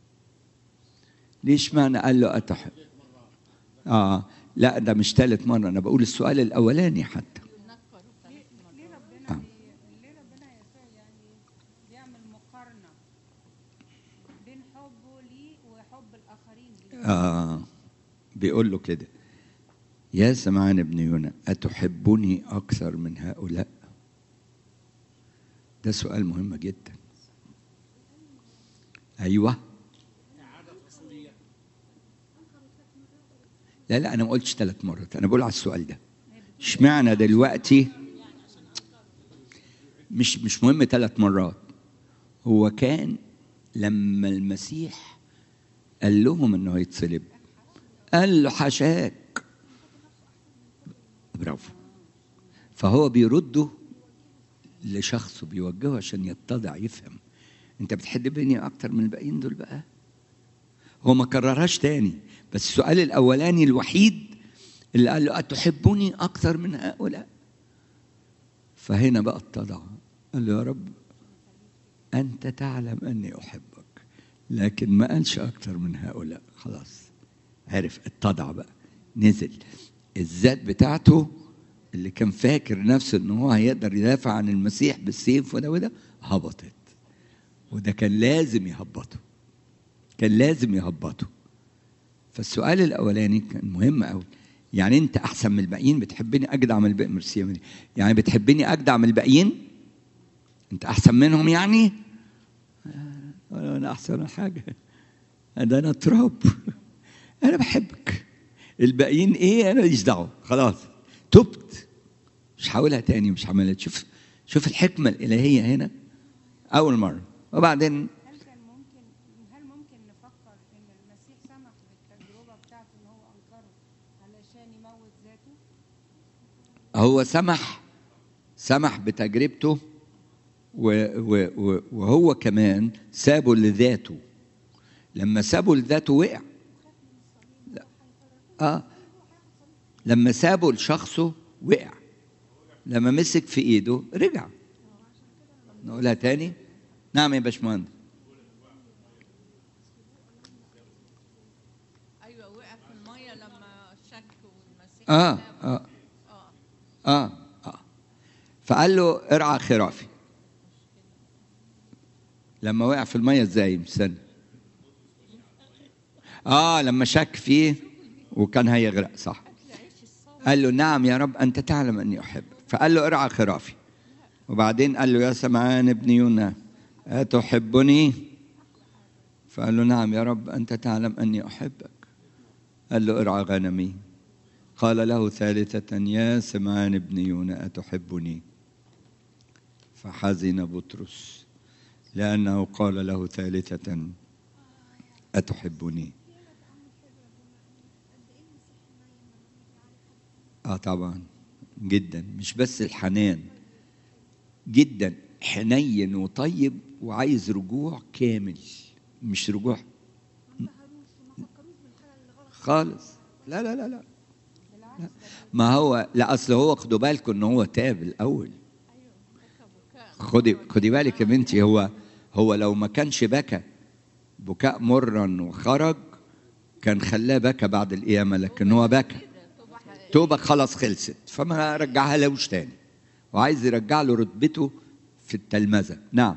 ليش معنى قال له أتحب آه لا ده مش ثالث مرة أنا بقول السؤال الأولاني حتى ليه ربنا آه. بي- ليه ربنا يسوع يعني بيعمل مقارنة بين حبه ليه وحب الآخرين ليه؟ آه بيقول له كده يا سمعان ابن يونا أتحبني أكثر من هؤلاء ده سؤال مهم جدا أيوة لا لا أنا ما قلتش ثلاث مرات أنا بقول على السؤال ده اشمعنى دلوقتي مش مش مهم ثلاث مرات هو كان لما المسيح قال لهم انه هيتصلب قال له حشاك برافو فهو بيرده لشخصه بيوجهه عشان يتضع يفهم انت بتحبني اكتر من الباقيين دول بقى هو ما كررهاش تاني بس السؤال الاولاني الوحيد اللي قال له اتحبني اكتر من هؤلاء فهنا بقى اتضع قال له يا رب انت تعلم اني احبك لكن ما قالش اكتر من هؤلاء خلاص عرف اتضع بقى نزل الذات بتاعته اللي كان فاكر نفسه ان هو هيقدر يدافع عن المسيح بالسيف وده وده هبطت وده كان لازم يهبطه كان لازم يهبطه فالسؤال الاولاني كان مهم قوي يعني انت احسن من الباقيين بتحبني اجدع من الباقيين ميرسي يا مريم. يعني بتحبني اجدع من الباقيين انت احسن منهم يعني ولا انا احسن حاجه ده انا تراب انا بحبك الباقيين ايه انا ماليش دعوه خلاص تبت مش هقولها تاني مش هعملها شوف شوف الحكمه الالهيه هنا اول مره وبعدين هل كان ممكن هل ممكن نفكر ان المسيح سمح بالتجربه بتاعته ان هو انكره علشان يموت ذاته؟ هو سمح سمح بتجربته و و و وهو كمان سابه لذاته لما سابه لذاته وقع لا. اه لما سابه لشخصه وقع لما مسك في ايده رجع نقولها تاني نعم يا باشمهندس ايوه وقع في الميه لما شك والمسيح اه سابه. اه اه اه اه فقال له ارعى خرافي لما وقع في الميه ازاي مستني اه لما شك فيه وكان هيغرق صح قال له نعم يا رب انت تعلم اني احبك فقال له ارعى خرافي وبعدين قال له يا سمعان ابن يونا أتحبني فقال له نعم يا رب أنت تعلم أني أحبك قال له ارعى غنمي قال له ثالثة يا سمعان ابن يونا أتحبني فحزن بطرس لأنه قال له ثالثة أتحبني آه طبعا جدا مش بس الحنان جدا حنين وطيب وعايز رجوع كامل مش رجوع خالص لا لا لا لا لا. ما هو لا اصل هو خدوا بالكم ان هو تاب الاول خدي خدي بالك يا بنتي هو هو لو ما كانش بكى بكاء مرا وخرج كان خلاه بكى بعد القيامه لكن هو بكى توبه خلاص خلصت فما رجعها لهوش تاني وعايز يرجع له رتبته في التلمذه نعم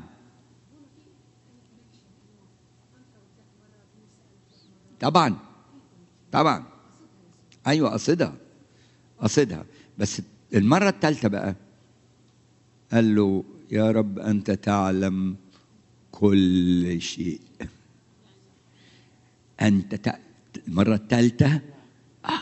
طبعا طبعا ايوه قصدها قصدها بس المره الثالثه بقى قال له يا رب انت تعلم كل شيء انت تع... المره الثالثه آه.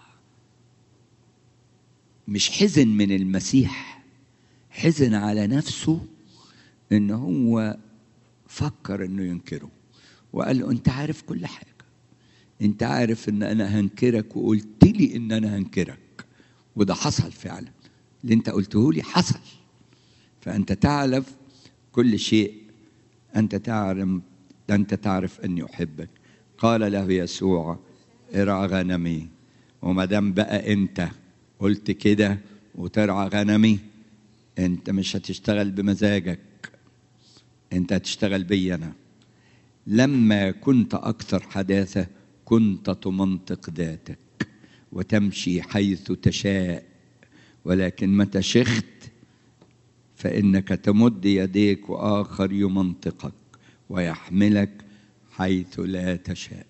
مش حزن من المسيح حزن على نفسه ان هو فكر انه ينكره وقال له انت عارف كل حاجه انت عارف ان انا هنكرك وقلت لي ان انا هنكرك وده حصل فعلا اللي انت قلته لي حصل فانت تعرف كل شيء انت تعرف انت تعرف اني احبك قال له يسوع ارعى غنمي وما دام بقى انت قلت كده وترعى غنمي انت مش هتشتغل بمزاجك انت هتشتغل بي انا لما كنت اكثر حداثه كنت تمنطق ذاتك وتمشي حيث تشاء ولكن متى شخت فانك تمد يديك واخر يمنطقك ويحملك حيث لا تشاء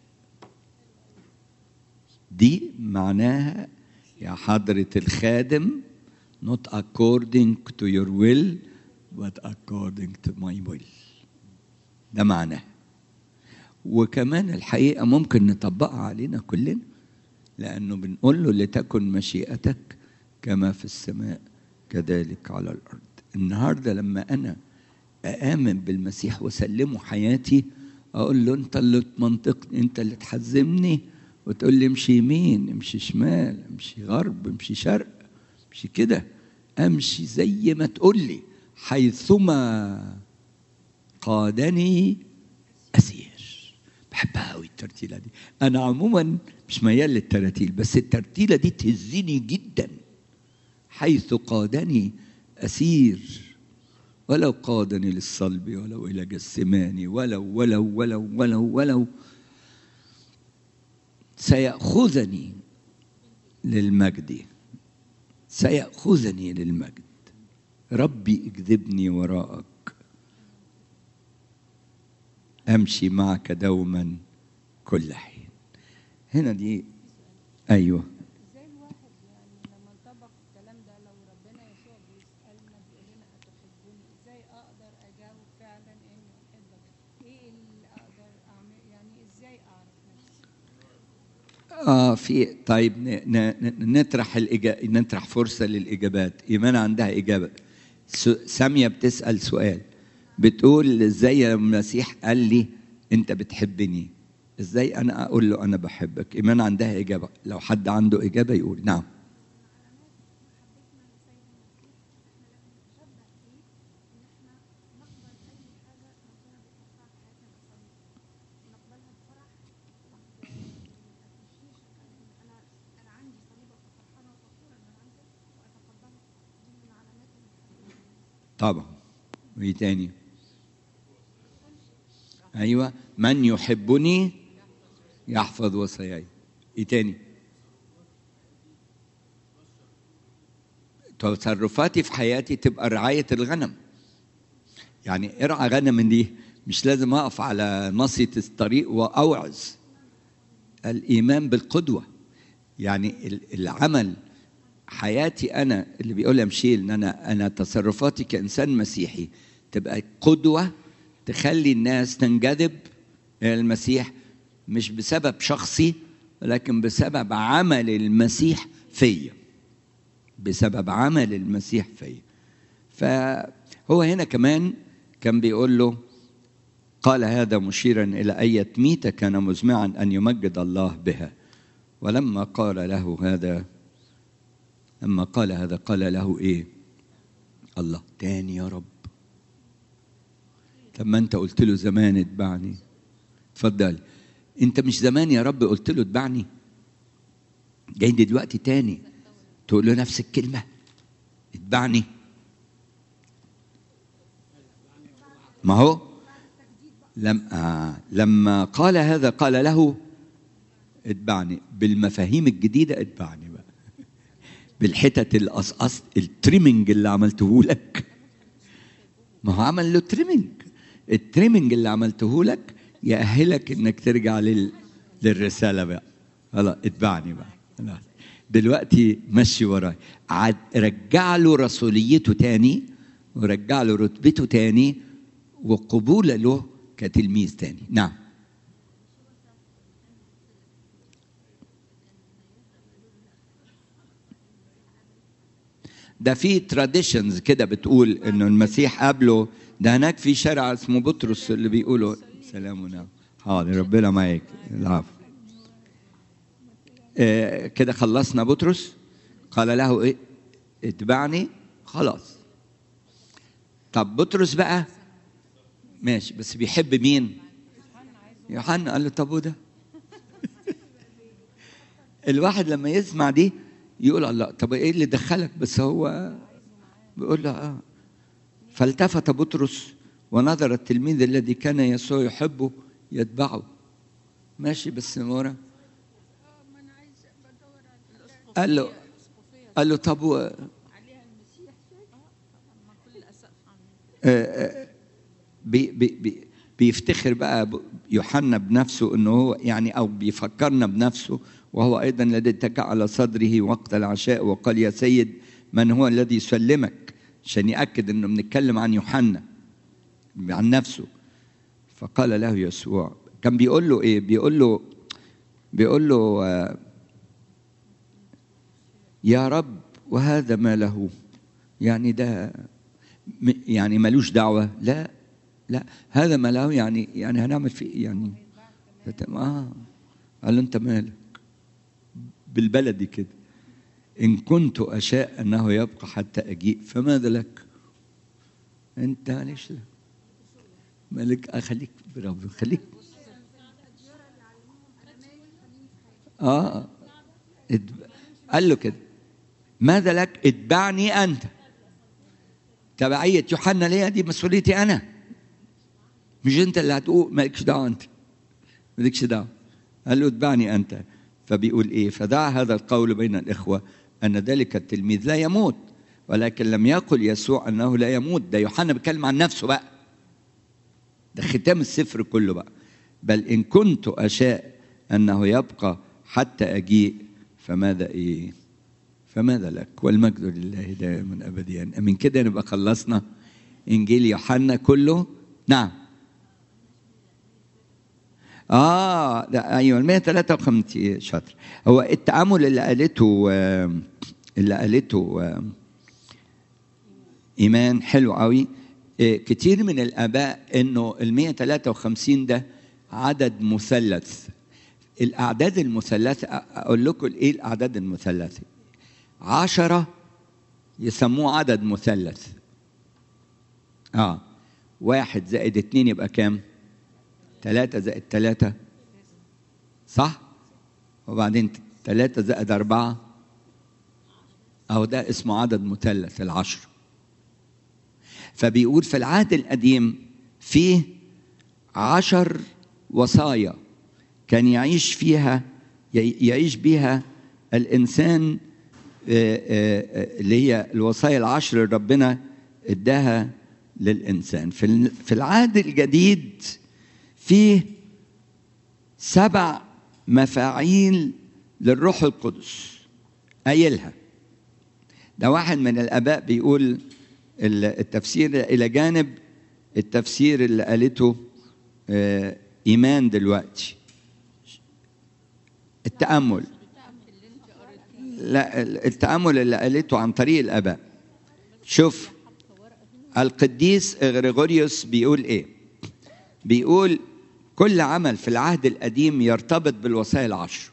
دي معناها يا حضرة الخادم not according to your will but according to my will ده معناه وكمان الحقيقة ممكن نطبقها علينا كلنا لأنه بنقول له لتكن مشيئتك كما في السماء كذلك على الأرض النهاردة لما أنا أآمن بالمسيح وسلمه حياتي أقول له أنت اللي تمنطقني أنت اللي تحزمني وتقول لي امشي يمين امشي شمال امشي غرب امشي شرق امشي كده امشي زي ما تقول لي حيثما قادني اسير بحبها قوي الترتيله دي انا عموما مش ميال للتراتيل بس الترتيله دي تهزني جدا حيث قادني اسير ولو قادني للصلب ولو الى جسماني ولو ولو ولو ولو ولو سيأخذني للمجد سيأخذني للمجد ربي اكذبني وراءك أمشي معك دوما كل حين هنا دي أيوه ازاي الواحد يعني لما نطبق الكلام ده لو ربنا يسوع بيسالنا بيقول لنا اتحبوني ازاي اقدر اجاوب فعلا اني احبك ايه اللي اقدر اعمل يعني ازاي اعرف نفسي اه في طيب ن- ن- ن- نطرح الإجا... نطرح فرصه للاجابات ايمان عندها اجابه س... ساميه بتسال سؤال بتقول ازاي يا المسيح قال لي انت بتحبني ازاي انا اقول له انا بحبك ايمان عندها اجابه لو حد عنده اجابه يقول نعم طبعا وايه تاني ايوه من يحبني يحفظ وصاياي ايه تاني تصرفاتي في حياتي تبقى رعاية الغنم يعني ارعى غنم دي مش لازم اقف على ناصية الطريق واوعظ الايمان بالقدوة يعني ال- العمل حياتي انا اللي بيقولها مشيل ان انا انا تصرفاتي كانسان مسيحي تبقى قدوه تخلي الناس تنجذب الى المسيح مش بسبب شخصي ولكن بسبب عمل المسيح فيا بسبب عمل المسيح فيا فهو هنا كمان كان بيقول له قال هذا مشيرا الى اية ميتة كان مزمعا ان يمجد الله بها ولما قال له هذا لما قال هذا قال له ايه الله تاني يا رب طب ما انت قلت له زمان اتبعني اتفضل انت مش زمان يا رب قلت له اتبعني جاي دلوقتي تاني تقول له نفس الكلمة اتبعني ما هو لما لما قال هذا قال له اتبعني بالمفاهيم الجديدة اتبعني بقى بالحتت القصقص التريمنج اللي عملته لك ما هو عمل له تريمنج التريمنج اللي عملته لك يأهلك انك ترجع لل... للرسالة بقى خلاص اتبعني بقى خلاص دلوقتي مشي وراي عاد رجع له رسوليته تاني ورجع له رتبته تاني وقبوله له كتلميذ تاني نعم ده في تراديشنز كده بتقول انه المسيح قابله ده هناك في شارع اسمه بطرس اللي بيقولوا سلام ونعم حاضر ربنا معاك العفو آه كده خلصنا بطرس قال له ايه اتبعني خلاص طب بطرس بقى ماشي بس بيحب مين يوحنا قال له طب وده الواحد لما يسمع دي يقول الله طب ايه اللي دخلك بس هو بيقول له اه فالتفت بطرس ونظر التلميذ الذي كان يسوع يحبه يتبعه ماشي بس من ورا ما انا عايزه بدور على قال له قال له طب و- عليها المسيح اه طبعا ما كل اسف عنه آه، آه، بي بي بي بيفتخر بقى ب- يوحنا بنفسه انه هو يعني او بيفكرنا بنفسه وهو ايضا الذي اتكى على صدره وقت العشاء وقال يا سيد من هو الذي يسلمك عشان ياكد انه بنتكلم عن يوحنا عن نفسه فقال له يسوع كان بيقول له ايه بيقول له بيقول له آه، يا رب وهذا ما له يعني ده م- يعني ملوش دعوة لا لا هذا ما له يعني يعني هنعمل فيه إيه يعني فت- اه قال له انت مالك بالبلدي كده ان كنت اشاء انه يبقى حتى اجيء فماذا لك انت معلش لك مالك اخليك برافو خليك اه اتب- قال له كده ماذا لك اتبعني انت تبعية يوحنا ليا دي مسؤوليتي انا مش انت اللي هتقول مالكش دعوه انت مالكش دعوه قال له اتبعني انت فبيقول ايه فدعا هذا القول بين الاخوه ان ذلك التلميذ لا يموت ولكن لم يقل يسوع انه لا يموت ده يوحنا بيتكلم عن نفسه بقى ده ختام السفر كله بقى بل ان كنت اشاء انه يبقى حتى اجيء فماذا ايه فماذا لك والمجد لله دائما ابديا من كده نبقى خلصنا انجيل يوحنا كله نعم اه ده ايوه ال 153 شاطر هو التامل اللي قالته آه، اللي قالته آه، ايمان حلو قوي آه، كتير من الاباء انه ال 153 ده عدد مثلث الاعداد المثلثه أ- اقول لكم ايه الاعداد المثلثه عشرة يسموه عدد مثلث اه واحد زائد اتنين يبقى كام تلاتة زائد تلاتة صح وبعدين تلاتة زائد أربعة أو ده اسمه عدد مثلث العشر فبيقول في العهد القديم فيه عشر وصايا كان يعيش فيها ي- يعيش بيها الإنسان آه، آه، آه، اللي هي الوصايا العشر اللي ربنا اداها للإنسان في ال- في العهد الجديد فيه سبع مفاعيل للروح القدس قايلها ده واحد من الاباء بيقول ال- التفسير الى جانب التفسير اللي قالته آه، ايمان دلوقتي التامل لا ال- التامل اللي قالته عن طريق الاباء شوف القديس غريغوريوس بيقول ايه بيقول كل عمل في العهد القديم يرتبط بالوصايا العشر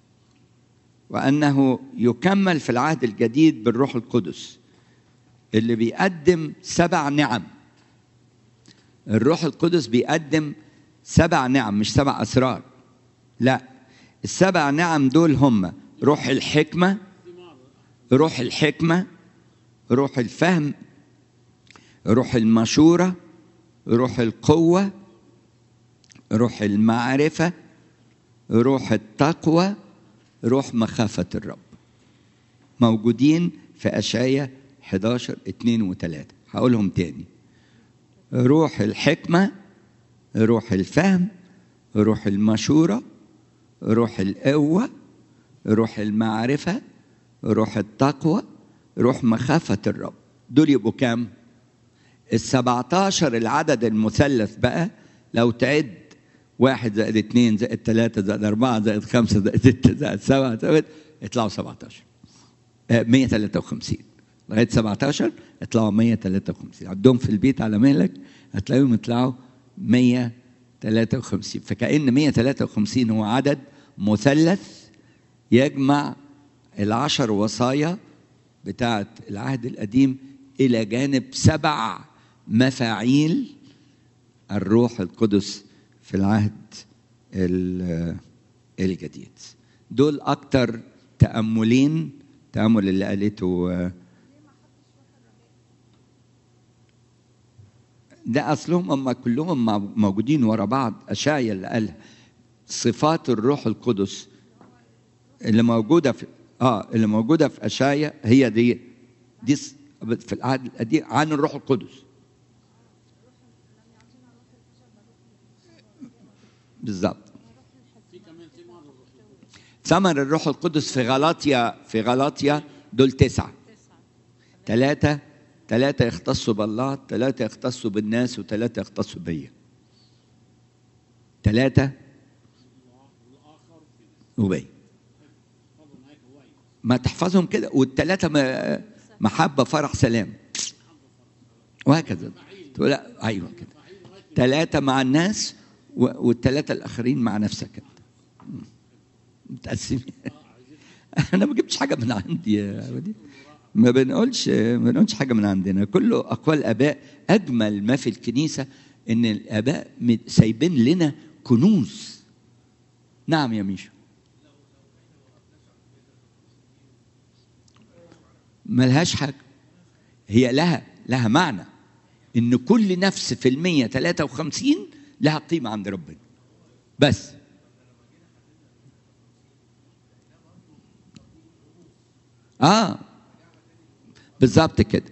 وانه يكمل في العهد الجديد بالروح القدس اللي بيقدم سبع نعم الروح القدس بيقدم سبع نعم مش سبع اسرار لا السبع نعم دول هم روح الحكمه روح الحكمه روح الفهم روح المشوره روح القوه روح المعرفه روح التقوى روح مخافه الرب موجودين في اشعياء 11 2 و3 هقولهم تاني روح الحكمه روح الفهم روح المشوره روح القوه روح المعرفه روح التقوى روح مخافه الرب دول يبقوا كام السبعتاشر العدد المثلث بقى لو تعد واحد زائد اثنين زائد ثلاثة زائد أربعة زائد خمسة زائد ستة زائد سبعة زائد يطلعوا 17 آه، 153 لغاية 17 يطلعوا 153 عدهم في البيت على مهلك هتلاقيهم يطلعوا 153 فكأن 153 هو عدد مثلث يجمع العشر وصايا بتاعت العهد القديم إلى جانب سبع مفاعيل الروح القدس في العهد ال- الجديد دول أكتر تأملين تأمل اللي قالته آه، ده أصلهم هم كلهم مع- موجودين ورا بعض أشعيا اللي قالها صفات الروح القدس اللي موجودة في اه اللي موجودة في أشعيا هي دي دي ص- في العهد القديم عن الروح القدس بالظبط ثمر الروح القدس في غلاطيا في غلاطيا دول تسعة ثلاثة ثلاثة يختصوا بالله ثلاثة يختصوا بالناس وثلاثة يختصوا بيا ثلاثة وبي ما تحفظهم كده والثلاثة م- محبة فرح سلام وهكذا تقول لا أيوة كده ثلاثة مع الناس و- والثلاثة الآخرين مع نفسك أنت مم. متقسمين أنا ما جبتش حاجة من عندي يا ودي ما بنقولش ما بنقولش حاجة من عندنا كله أقوال آباء أجمل ما في الكنيسة إن الآباء مد- سايبين لنا كنوز نعم يا ميشو ملهاش حاجة هي لها لها معنى إن كل نفس في المية 53 لها قيمة عند ربنا بس آه بالظبط كده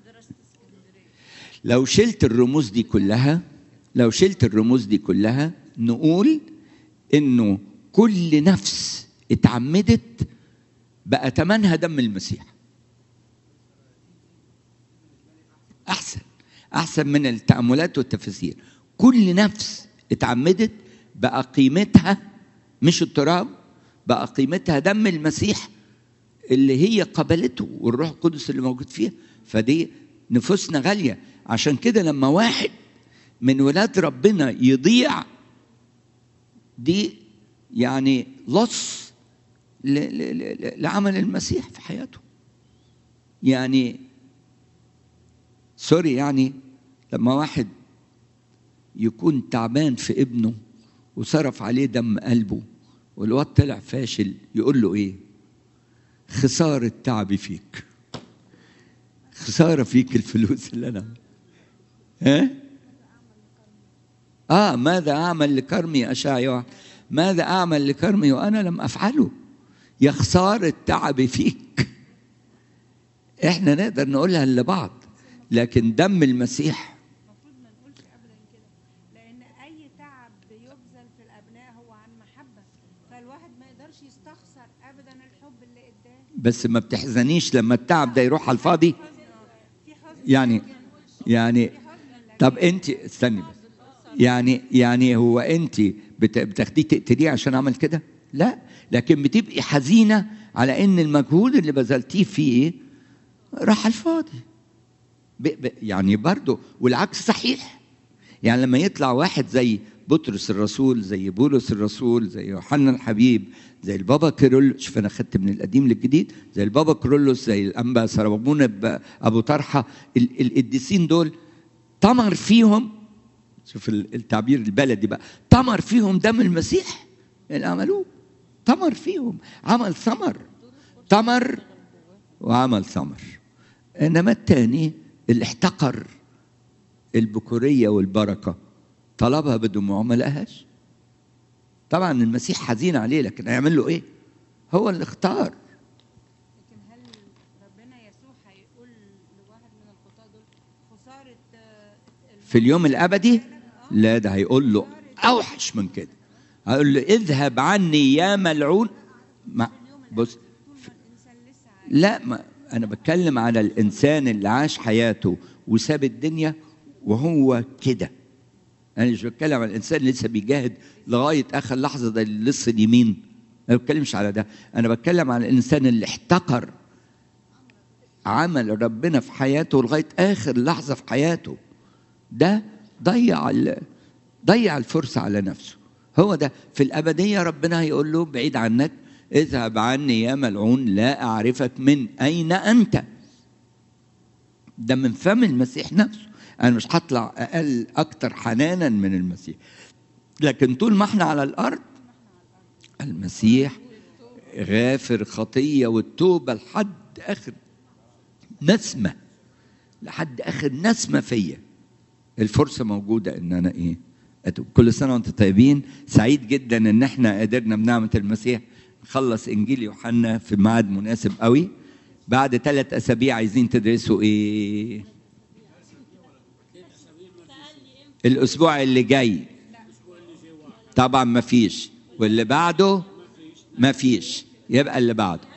لو شلت الرموز دي كلها لو شلت الرموز دي كلها نقول انه كل نفس اتعمدت بقى تمنها دم المسيح احسن احسن من التاملات والتفاسير كل نفس اتعمدت بقى قيمتها مش التراب بقى قيمتها دم المسيح اللي هي قبلته والروح القدس اللي موجود فيها فدي نفوسنا غالية عشان كده لما واحد من ولاد ربنا يضيع دي يعني لص ل- ل- ل- لعمل المسيح في حياته يعني سوري يعني لما واحد يكون تعبان في ابنه وصرف عليه دم قلبه والواد طلع فاشل يقول له ايه خسارة تعبي فيك خسارة فيك الفلوس اللي انا ها اه ماذا اعمل لكرمي اشعيا ماذا اعمل لكرمي وانا لم افعله يا خسارة تعبي فيك احنا نقدر نقولها لبعض لكن دم المسيح المفروض ما نقولش ابدا كده لان اي تعب بيبذل في الابناء هو عن محبه فالواحد ما يقدرش يستخسر ابدا الحب اللي اداه بس ما بتحزنيش لما التعب ده يروح على الفاضي في حزن يعني يعني طب انت استني بس يعني يعني هو انت بت- بتاخديه تقتليه عشان عمل كده؟ لا لكن بتبقي حزينه على ان المجهود اللي بذلتيه فيه راح على الفاضي ب ب يعني برضه والعكس صحيح يعني لما يطلع واحد زي بطرس الرسول زي بولس الرسول زي يوحنا الحبيب زي البابا كيرلس شوف انا خدت من القديم للجديد زي البابا كيرلس زي الانبا سربون ب- ابو طرحه ال- القديسين دول تمر فيهم شوف ال- التعبير البلدي بقى تمر فيهم دم المسيح اللي عملوه تمر فيهم عمل ثمر تمر وعمل ثمر انما التاني اللي احتقر البكوريه والبركه طلبها بدموع ما لقاهاش طبعا المسيح حزين عليه لكن هيعمل له ايه هو اللي اختار لكن هل ربنا يسوع هيقول لواحد من الخطاه دول خساره آه، في اليوم الابدي لا ده هيقول له اوحش من كده هيقول له اذهب عني يا ملعون ما بص طول ما الانسان لسه عايش لا ما انا بتكلم على الانسان اللي عاش حياته وساب الدنيا وهو كده انا مش بتكلم على الانسان اللي لسه بيجاهد لغايه اخر لحظه ده اللي لسه اليمين انا ما بتكلمش على ده انا بتكلم على الانسان اللي احتقر عمل ربنا في حياته لغايه اخر لحظه في حياته ده ضيع ال- ضيع الفرصه على نفسه هو ده في الابديه ربنا هيقول له بعيد عنك اذهب عني يا ملعون لا اعرفك من اين انت ده من فم المسيح نفسه انا مش هطلع اقل اكتر حنانا من المسيح لكن طول ما احنا على الارض المسيح غافر خطيه والتوبه لحد اخر نسمه لحد اخر نسمه فيا الفرصه موجوده ان انا ايه اتوب كل سنه وانتم طيبين سعيد جدا ان احنا قدرنا بنعمه المسيح نخلص انجيل يوحنا في ميعاد مناسب قوي بعد ثلاث اسابيع عايزين تدرسوا ايه الاسبوع اللي جاي طبعا ما فيش واللي بعده ما فيش يبقى اللي بعده